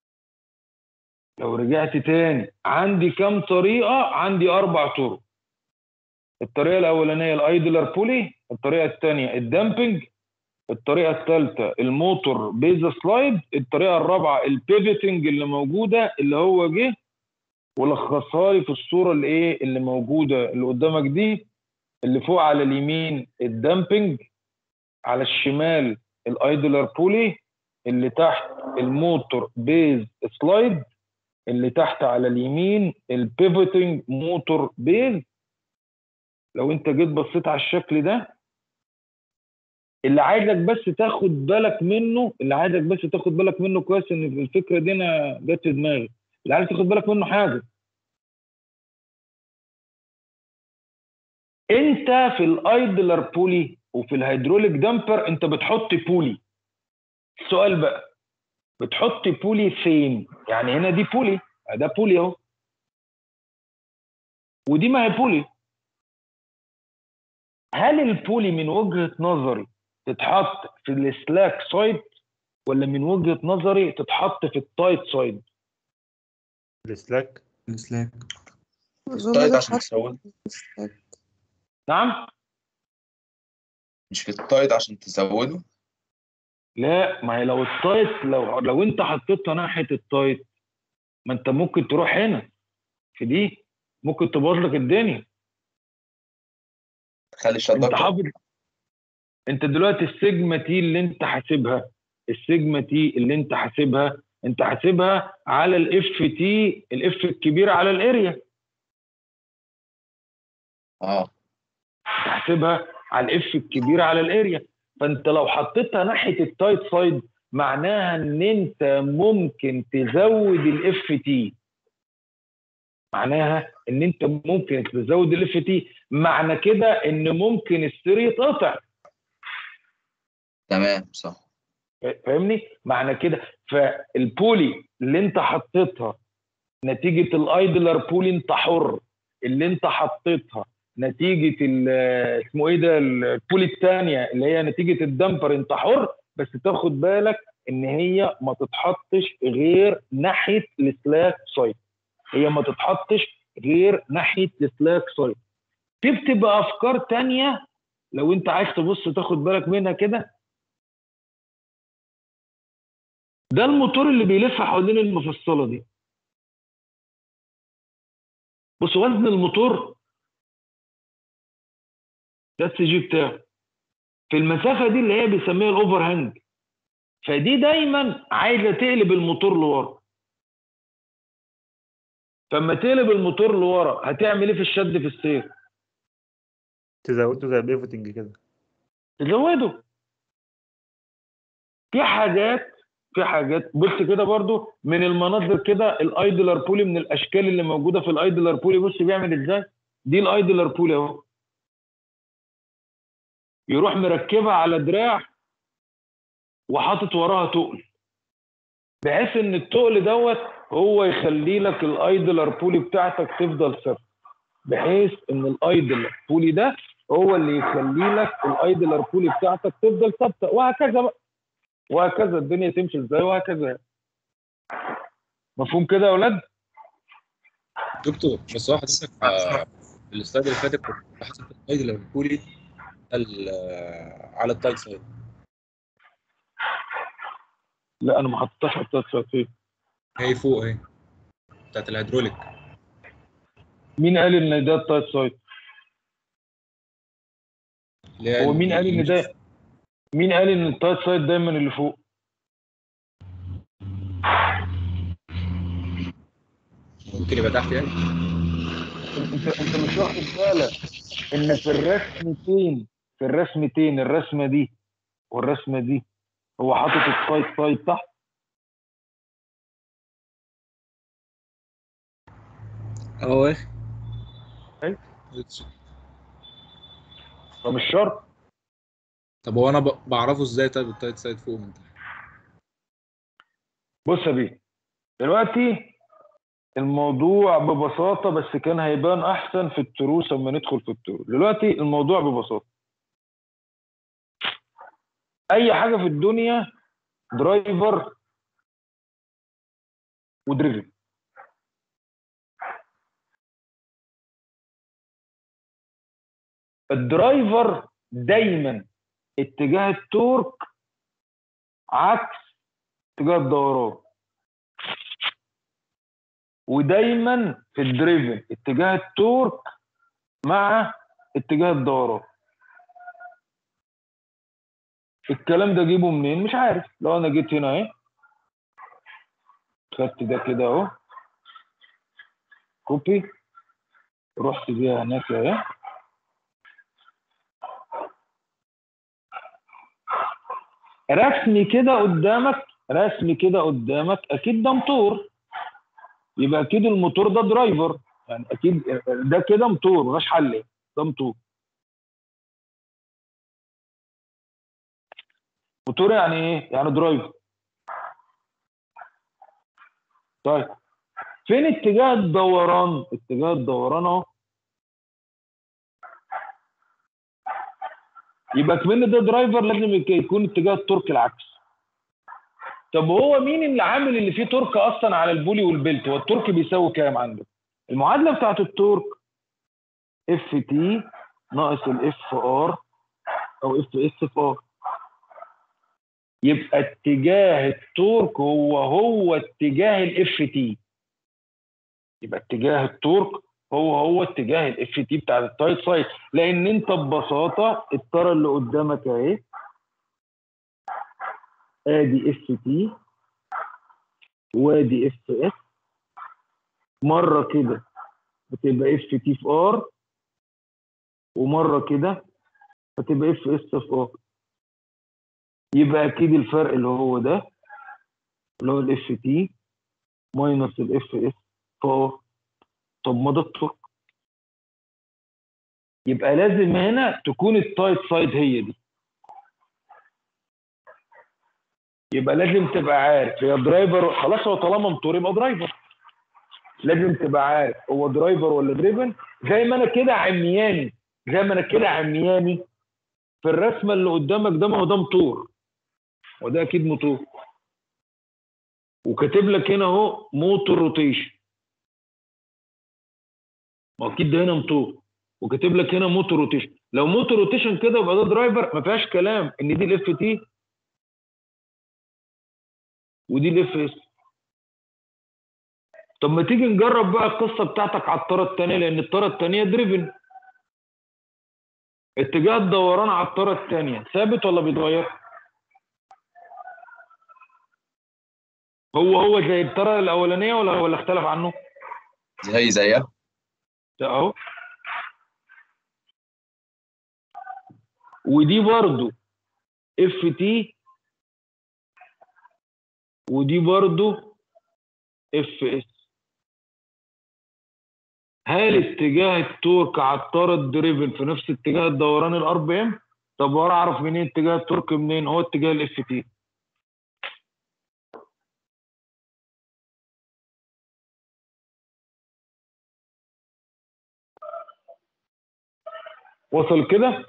لو رجعت تاني عندي كام طريقه عندي اربع طرق الطريقه الاولانيه الايدلر بولي الطريقه الثانيه الدامبنج الطريقه الثالثه الموتور بيز سلايد الطريقه الرابعه البيفيتنج اللي موجوده اللي هو جه ولخصها لي في الصوره اللي ايه اللي موجوده اللي قدامك دي اللي فوق على اليمين الدامبنج على الشمال الايدلر بولي اللي تحت الموتور بيز سلايد اللي تحت على اليمين البيفوتنج موتور بيز لو انت جيت بصيت على الشكل ده اللي عايزك بس تاخد بالك منه اللي عايزك بس تاخد بالك منه كويس ان الفكره دي انا جت في دماغي اللي عايز تاخد بالك منه حاجه انت في الايدلر بولي وفي الهيدروليك دامبر انت بتحط بولي السؤال بقى بتحط بولي فين يعني هنا دي بولي ده بولي اهو ودي ما هي بولي هل البولي من وجهه نظري تتحط في السلاك سايد ولا من وجهه نظري تتحط في التايت سايد السلاك سلاك أظن طيب ده عشان اتحط تزود في السلاك. نعم مش في التايت عشان تزوده لا ما هي لو التايت لو لو انت حطيتها ناحيه التايت ما انت ممكن تروح هنا في دي ممكن تبوظ لك الدنيا تخلي الشد انت اكتر حافظ انت دلوقتي السيجما تي اللي انت حاسبها السيجما تي اللي انت حاسبها انت حاسبها على الاف تي الاف الكبير على الاريا اه انت حاسبها على الاف الكبير على الاريا فانت لو حطيتها ناحيه التايت سايد معناها ان انت ممكن تزود الاف تي معناها ان انت ممكن تزود الاف تي معنى كده ان ممكن السير يتقطع تمام صح فاهمني معنى كده فالبولي اللي انت حطيتها نتيجه الايدلر بولي انت حر اللي انت حطيتها نتيجه ال- اسمه ايه ده البولي الثانيه اللي هي نتيجه الدمبر انت حر بس تاخد بالك ان هي ما تتحطش غير ناحيه السلاك سايد هي ما تتحطش غير ناحيه السلاك سايد في بتبقى افكار تانية لو انت عايز تبص تاخد بالك منها كده ده الموتور اللي بيلف حوالين المفصله دي بص وزن الموتور ده السي جي بتاعه في المسافه دي اللي هي بيسميها الاوفر هانج فدي دايما عايزه تقلب الموتور لورا فلما تقلب الموتور لورا هتعمل ايه في الشد في السير؟ تزوده زي البيفوتنج كده تزوده في حاجات في حاجات بص كده برضو من المناظر كده الايدلر بولي من الاشكال اللي موجوده في الايدلر بولي بص بيعمل ازاي دي الايدلر بولي اهو يروح مركبها على دراع وحاطط وراها تقل بحيث ان التقل دوت هو يخلي لك الايدلر بولي بتاعتك تفضل ثابته بحيث ان الايدلر بولي ده هو اللي يخلي لك الايدلر بولي بتاعتك تفضل ثابته وهكذا بقى وهكذا الدنيا تمشي ازاي وهكذا مفهوم كده يا اولاد؟ دكتور بس هو حضرتك آه، السلايد اللي فاتت كنت حاطط السلايد اللي بتقولي ال- آه، على التايت سايد لا انا ما حطيتهاش على التاتش سايد فين؟ هي فوق اهي بتاعت الهيدروليك مين قال ان ده التايت سايد؟ اللي هي هو ال- مين قال ان ده مين قال ان التايت سايد دايما اللي فوق؟ ممكن يبقى تحت يعني انت انت مش واخد بالك ان في الرسمتين في الرسمتين الرسمه دي والرسمه دي هو حاطط التايت سايد تحت اهو ايه أيوة. فمش شرط طب هو انا ب- بعرفه ازاي طيب التايت سايد فوق من تحت بص يا بيه دلوقتي الموضوع ببساطة بس كان هيبان أحسن في التروس لما ندخل في التروس دلوقتي الموضوع ببساطة أي حاجة في الدنيا درايفر ودريفن الدرايفر دايما اتجاه التورك عكس اتجاه الدوران ودايما في الدريفن اتجاه التورك مع اتجاه الدوران الكلام ده اجيبه منين مش عارف لو انا جيت هنا اهي خدت ده كده اهو كوبي رحت بيها هناك اهي رسمي كده قدامك رسمي كده قدامك اكيد ده موتور يبقى اكيد الموتور ده درايفر يعني اكيد ده كده موتور مفيهاش حل ده موتور موتور يعني ايه؟ يعني درايفر طيب فين اتجاه الدوران؟ اتجاه الدوران اهو يبقى كمان ده درايفر لازم يك- يكون اتجاه التورك العكس طب هو مين اللي عامل اللي فيه تورك اصلا على البولي والبلت هو التورك بيساوي كام عنده المعادله بتاعت التورك اف تي ناقص الاف ار او اف اس في ار يبقى اتجاه التورك هو هو اتجاه الاف تي يبقى اتجاه التورك هو هو اتجاه الاف تي بتاع التايت سايد لان انت ببساطه الطاره اللي قدامك اهي ادي اف تي وادي اف اس مره كده بتبقى اف تي في ار ومره كده هتبقى اف اس في ار يبقى اكيد الفرق اللي هو ده اللي هو الاف تي ماينس الاف اس في ار طب ما ده التورك يبقى لازم هنا تكون التايت سايد هي دي يبقى لازم تبقى عارف هي درايفر خلاص هو طالما موتور يبقى درايفر لازم تبقى عارف هو درايفر ولا دريفن زي ما انا كده عمياني زي ما انا كده عمياني في الرسمه اللي قدامك ده ما هو ده موتور وده اكيد موتور وكاتب لك هنا اهو موتور روتيشن ما هو اكيد ده هنا موتور وكاتب لك هنا موتور روتيشن لو موتور روتيشن كده يبقى ده درايفر ما فيهاش كلام ان دي الاف تي ودي الاف اس طب ما تيجي نجرب بقى القصه بتاعتك على الطاره الثانيه لان الطاره الثانيه دريفن اتجاه الدوران على الطاره الثانيه ثابت ولا بيتغير؟ هو هو زي الطاره الاولانيه ولا ولا اختلف عنه؟ زي زيها ده اهو ودي برضو اف تي ودي برضو اف اس هل اتجاه التورك على الطاره الدريفن في نفس اتجاه الدوران الار بي ام طب وانا اعرف منين اتجاه التورك منين هو اتجاه الاف تي وصل كده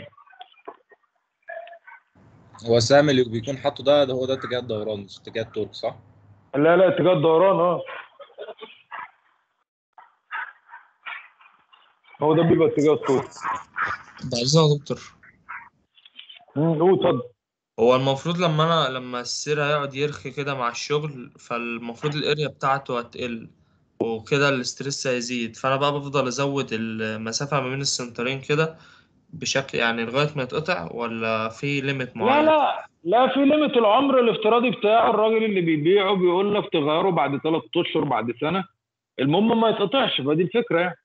هو السهم اللي بيكون حاطه ده ده هو ده اتجاه الدوران مش اتجاه التورك صح؟ لا لا اتجاه الدوران اه هو ده بيبقى اتجاه الصوت ده عايزين يا دكتور قول اتفضل هو المفروض لما انا لما السير هيقعد يرخي كده مع الشغل فالمفروض الاريا بتاعته هتقل وكده الاسترس هيزيد فانا بقى بفضل ازود المسافة ما بين السنترين كده بشكل يعني لغاية ما يتقطع ولا في ليميت لا معين لا لا في ليميت العمر الافتراضي بتاعه الراجل اللي بيبيعه بيقول لك تغيره بعد ثلاث اشهر بعد سنه المهم ما يتقطعش فدي الفكره يعني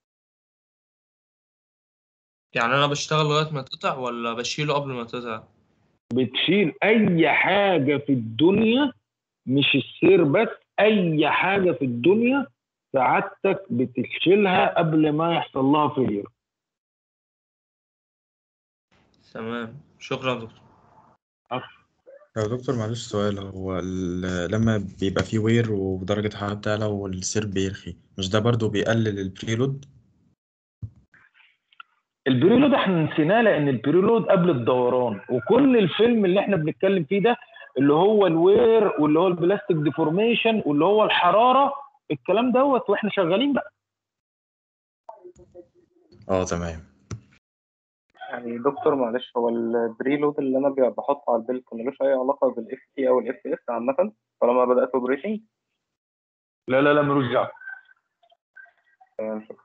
يعني انا بشتغل لغاية ما يتقطع ولا بشيله قبل ما يتقطع بتشيل اي حاجه في الدنيا مش السير بس اي حاجه في الدنيا سعادتك بتشيلها قبل ما يحصل لها فيلير تمام شكرا يا دكتور يا دكتور معلش سؤال هو ال- لما بيبقى فيه وير ودرجة حرارة تعلى والسير بيرخي مش ده برضو بيقلل البريلود؟ البريلود احنا نسيناه لان البريلود قبل الدوران وكل الفيلم اللي احنا بنتكلم فيه ده اللي هو الوير واللي هو البلاستيك ديفورميشن واللي هو الحراره الكلام دوت واحنا شغالين بقى اه تمام يعني دكتور معلش هو البري لود اللي انا بي- بحطه على البيلت ملوش اي علاقه بالاف تي او الاف اس عامه طالما بدات اوبريشن لا لا لا ملوش دعوه تمام شكرا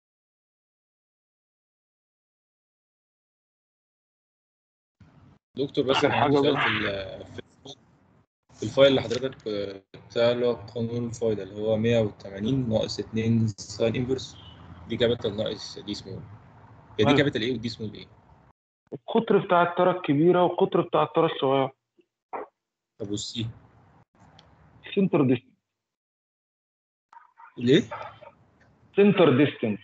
دكتور بس آخر انا عندي حاجة سؤال بقى. في ال- في في الفايل اللي حضرتك آه، بتاع اللي هو قانون الفايل اللي هو 180 ناقص 2 ساين انفرس دي كابيتال ناقص دي سمول هي دي أيوة. كابيتال ايه ودي سمول ايه؟ القطر بتاع الترى الكبيره والقطر بتاع الترى الصغيره طب والسي سنتر ديستنس ليه؟ سنتر ديستنس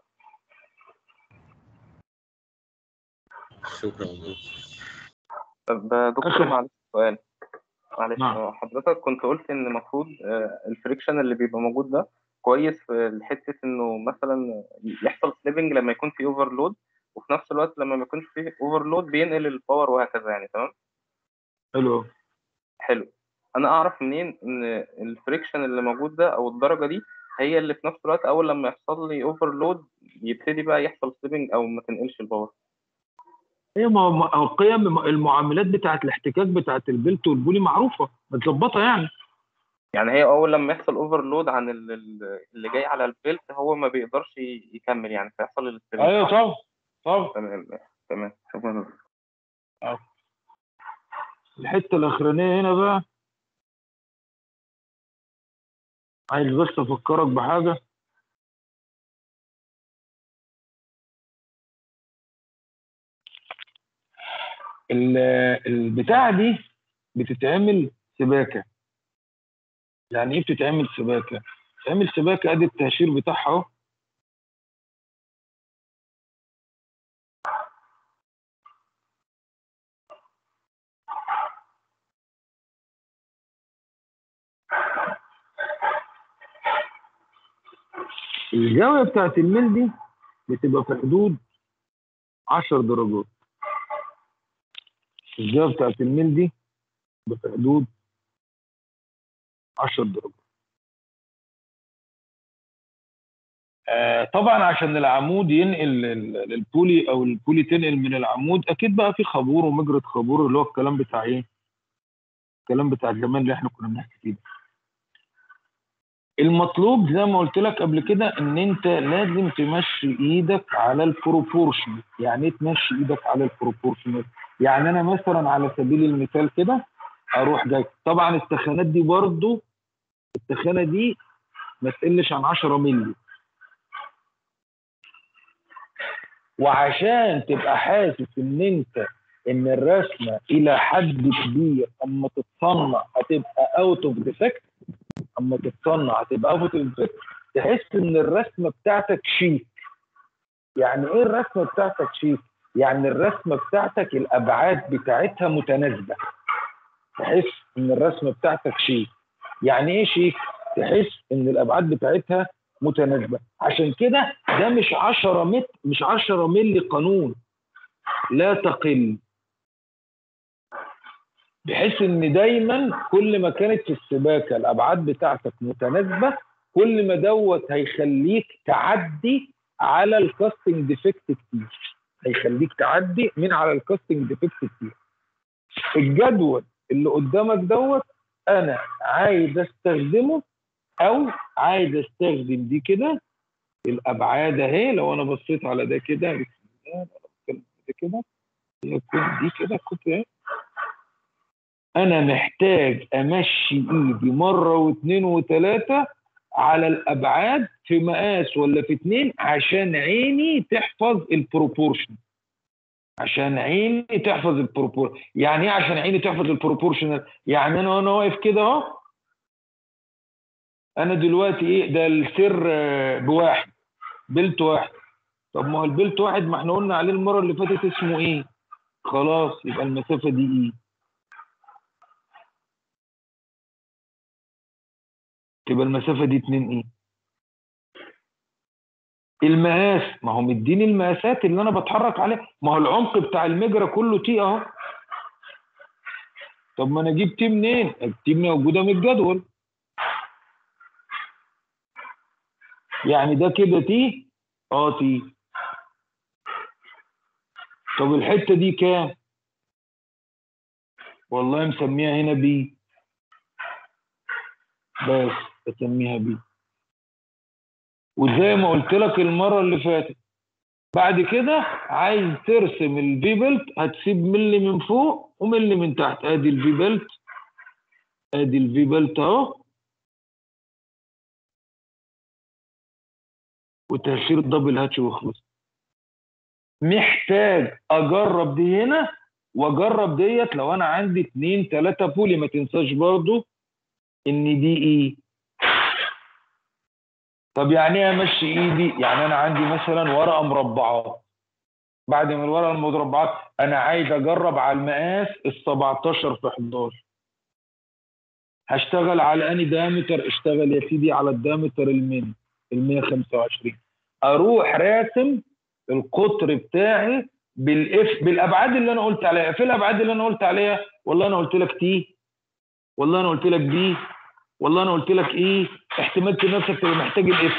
شكرا يا دكتور. طب دكتور آخر- معلش سؤال معلش نعم. آه، حضرتك كنت قلت ان المفروض آه، الفريكشن اللي بيبقى موجود ده كويس في حته انه مثلا يحصل سليبنج لما يكون في اوفرلود وفي نفس الوقت لما ما يكونش في اوفرلود بينقل الباور وهكذا يعني تمام حلو حلو انا اعرف منين ان الفريكشن اللي موجود ده او الدرجه دي هي اللي في نفس الوقت اول لما يحصل لي اوفرلود يبتدي بقى يحصل سليبنج او ما تنقلش الباور هي ما ما- هو قيم المعاملات بتاعه الاحتكاك بتاعه البلت والبولي معروفه متظبطه يعني يعني هي اول لما يحصل اوفرلود عن ال- ال- اللي جاي على البيلت هو ما بيقدرش ي- يكمل يعني فيحصل الاستريس ايوه طبعا طبعا تمام تمام شكرا الحته الاخرانيه هنا بقى عايز بس افكرك بحاجه ال- البتاعه دي بتتعمل سباكه يعني ايه بتتعمل سباكه بتتعمل سباكه ادي التهشير بتاعها اهو الزاويه بتاعت الميل دي بتبقى في حدود 10 درجات الزاويه بتاعت الميل دي بتبقى في حدود 10 درجات آه طبعا عشان العمود ينقل ال- البولي او البولي تنقل من العمود اكيد بقى في خابور ومجرة خابور اللي هو الكلام بتاع ايه الكلام بتاع زمان اللي احنا كنا بنحكي فيه ده. المطلوب زي ما قلت لك قبل كده ان انت لازم تمشي ايدك على البروبورشن يعني ايه تمشي ايدك على البروبورشن يعني انا مثلا على سبيل المثال كده اروح جاي طبعا التخانات دي برضو التخانه دي ما تقلش عن 10 مللي وعشان تبقى حاسس ان انت ان الرسمه الى حد كبير اما تتصنع هتبقى اوت اوف ديفكت اما تتصنع هتبقى اوت اوف ديفكت تحس ان الرسمه بتاعتك شيك يعني ايه الرسمه بتاعتك شيك يعني الرسمه بتاعتك الابعاد بتاعتها متناسبه تحس ان الرسمه بتاعتك شيك يعني ايه شيك تحس ان الابعاد بتاعتها متناسبه عشان كده ده مش 10 متر مش 10 ملي قانون لا تقل بحيث ان دايما كل ما كانت في السباكه الابعاد بتاعتك متناسبه كل ما دوت هيخليك تعدي على الكاستنج ديفكت كتير هيخليك تعدي من على الكاستنج ديفكت كتير الجدول اللي قدامك دوت انا عايز استخدمه او عايز استخدم دي كده الابعاد اهي لو انا بصيت على ده كده بسم الله ده كده يكون دي كده كنت اهي انا محتاج امشي ايدي مره واثنين وثلاثه على الابعاد في مقاس ولا في اتنين عشان عيني تحفظ البروبورشن عشان عيني تحفظ البروبورشن يعني ايه عشان عيني تحفظ البروبورشنال يعني انا وانا واقف كده اهو انا دلوقتي ايه ده السر آه، بواحد بلت واحد طب ما هو البلت واحد ما احنا قلنا عليه المره اللي فاتت اسمه ايه خلاص يبقى المسافه دي ايه تبقى المسافه دي 2 ايه المقاس ما هو مديني المقاسات اللي انا بتحرك عليها ما هو العمق بتاع المجرى كله تي اهو طب ما انا اجيب تي منين التي موجوده من الجدول يعني ده كده تي اه تي طب الحته دي كام والله مسميها هنا بي بس بسميها بي وزي ما قلت لك المره اللي فاتت بعد كده عايز ترسم الفي بيلت هتسيب ملي من فوق وملي من تحت ادي الفي بيلت ادي الفي بيلت اهو وتأثير الدبل هاتش وخلص محتاج اجرب دي هنا واجرب ديت لو انا عندي اتنين تلاتة بولي ما تنساش برضو ان دي ايه طب يعني ايه امشي ايدي يعني انا عندي مثلا ورقه مربعات بعد ما الورقه المربعات انا عايز اجرب على المقاس ال 17 في 11 هشتغل على اني دايمتر اشتغل يا سيدي على الدايمتر المين ال 125 اروح راسم القطر بتاعي بالاف بالابعاد اللي انا قلت عليها في الابعاد اللي انا قلت عليها والله انا قلت لك تي والله انا قلت لك بي والله انا قلت لك ايه احتمال نفسك تبقى محتاج الاف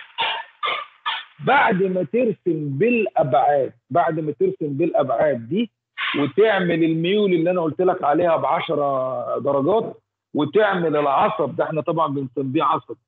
بعد ما ترسم بالابعاد بعد ما ترسم بالابعاد دي وتعمل الميول اللي انا قلت لك عليها ب 10 درجات وتعمل العصب ده احنا طبعا بنسميه عصب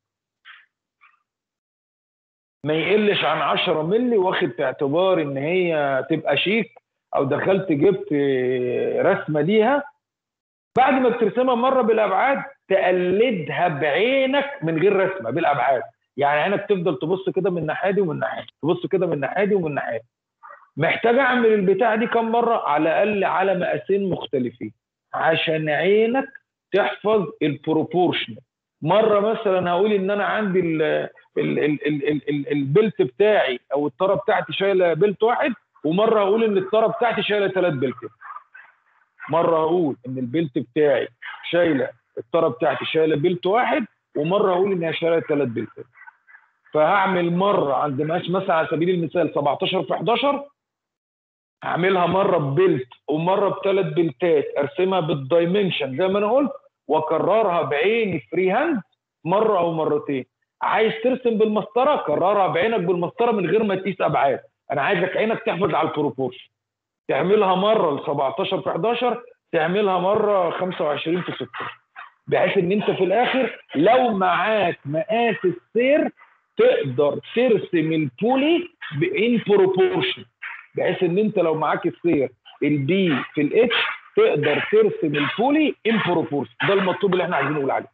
ما يقلش عن 10 مللي واخد في اعتبار ان هي تبقى شيك او دخلت جبت رسمه ليها بعد ما بترسمها مره بالابعاد تقلدها بعينك من غير رسمه بالابعاد يعني عينك تفضل تبص كده من الناحيه دي ومن الناحيه دي تبص كده من الناحيه دي ومن الناحيه دي محتاج اعمل البتاع دي كم مره على الاقل على مقاسين مختلفين عشان عينك تحفظ البروبورشن مره مثلا هقول ان انا عندي ال ال ال ال ال ال البلت بتاعي او الطاره بتاعتي شايله بلت واحد ومره هقول ان الطاره بتاعتي شايله ثلاث بلتات مره هقول ان البلت بتاعي شايله الطاره بتاعتي شايله بلت واحد ومره هقول ان هي شايله ثلاث بلتات فهعمل مره عند مقاس مثلا على سبيل المثال 17 في 11 هعملها مره ببلت ومره بثلاث بلتات ارسمها بالدايمنشن زي ما انا قلت واكررها بعيني فري هاند مره او مرتين عايز ترسم بالمسطره كررها بعينك بالمسطره من غير ما تقيس ابعاد انا عايزك عينك تحفظ على البروبورشن تعملها مره ل 17 في 11 تعملها مره 25 في 16 بحيث ان انت في الاخر لو معاك مقاس السير تقدر ترسم البولي ان بروبورشن بحيث ان انت لو معاك السير البي في الاتش تقدر ترسم البولي ان بروبورشن ده المطلوب اللي احنا عايزين نقول عليه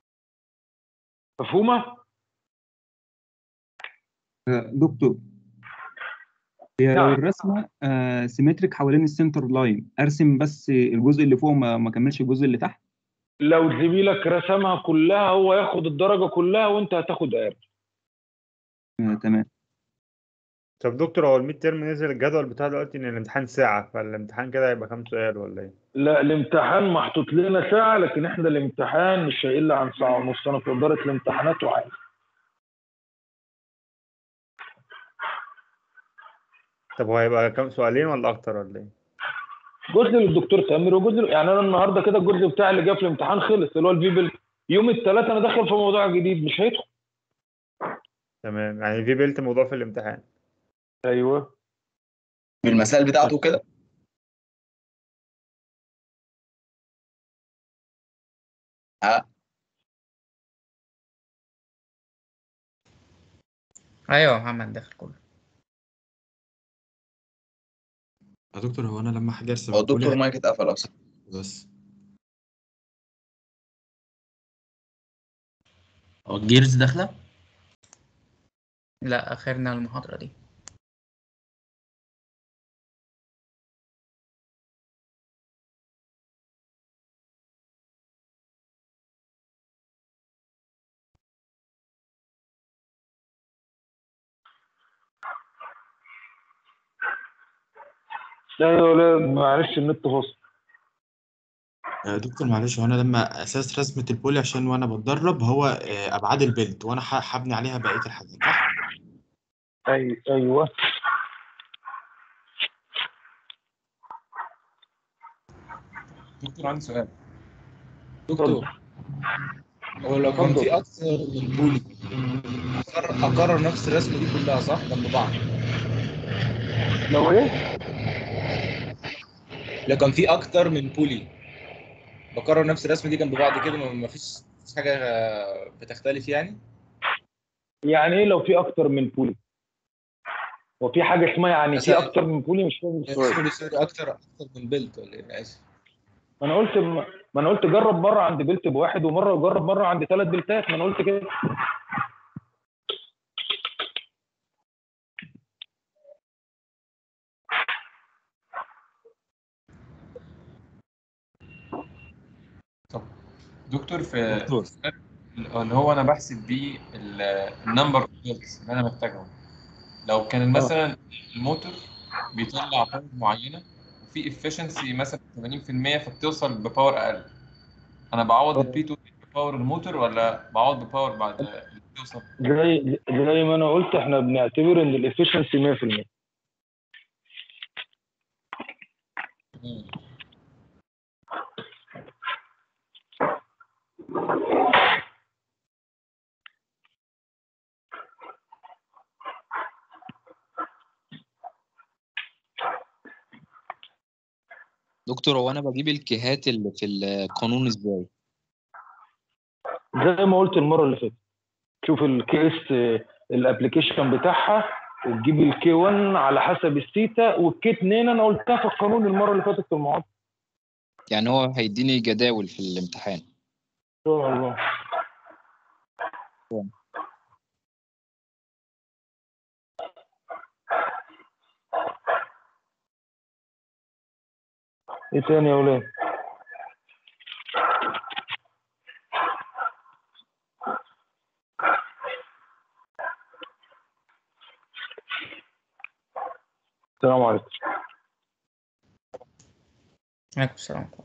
مفهومه آه، دكتور هي لو نعم. الرسمه آه سيمتريك حوالين السنتر لاين ارسم بس الجزء اللي فوق ما ما كملش الجزء اللي تحت لو زميلك رسمها كلها هو ياخد الدرجه كلها وانت هتاخد اقل آه تمام طب دكتور هو الميد ترم نزل الجدول بتاع دلوقتي ان الامتحان ساعة فالامتحان كده هيبقى كام سؤال ولا ايه؟ لا الامتحان محطوط لنا ساعه لكن احنا الامتحان مش هيقل عن ساعه ونص انا في اداره الامتحانات وعارف طب هو هيبقى كام سؤالين ولا اكتر ولا ايه؟ جزء للدكتور سامر وجزء يعني انا النهارده كده الجزء بتاعي اللي جه في الامتحان خلص اللي هو الفي بيل يوم الثلاث انا داخل في موضوع جديد مش هيدخل تمام يعني في بيلت موضوع في الامتحان ايوه بالمسائل بتاعته كده ها ايوه يا محمد داخل كله يا دكتور هو انا لما حاجه ارسم هو البولي الدكتور مايك اتقفل اصلا بس هو الجيرز داخلة؟ لا اخرنا المحاضرة دي لا يا ولاد معلش النت فاصل يا دكتور معلش هو انا لما اساس رسمه البولي عشان وانا بتدرب هو آه، ابعاد البلد وانا ح- هبني عليها بقيه الحاجات صح؟ أي ايوه دكتور عندي سؤال دكتور هو لو كان في اكتر من بولي أكرر, اكرر نفس الرسمه دي كلها صح جنب بعض لو ايه؟ لو كان في اكتر من بولي بكرر نفس الرسمه دي جنب بعض كده ما ما فيش مفيش حاجه آه، بتختلف يعني يعني ايه لو في اكتر من بولي؟ هو في حاجه اسمها يعني في مثلا- اكتر من بولي مش فاهم السؤال سوري سوري اكتر اكتر من بيلت ولا ايه أنا اسف ما انا قلت ما انا قلت جرب مره عند بلت بواحد ومره جرب مره عند ثلاث بلتات ما انا قلت كده دكتور في السؤال اللي هو انا بحسب بيه النمبر اوف بيلتس اللي انا محتاجهم لو كان مثلا الموتور بيطلع باور معينه وفي افشنسي مثلا 80% فبتوصل بباور اقل انا بعوض البي 2 بباور الموتور ولا بعوض بباور بعد اللي بتوصل زي زي ما انا قلت احنا بنعتبر ان الافشنسي 100% دكتور هو انا بجيب الكيهات اللي في القانون ازاي زي ما قلت المره اللي فاتت شوف الكي اس الابلكيشن بتاعها وتجيب الكي 1 على حسب الثيتا والكي 2 انا قلتها في القانون المره اللي فاتت في المحاضره يعني هو هيديني جداول في الامتحان ان شاء الله ايه تاني يا ولاد السلام عليكم عليكم السلام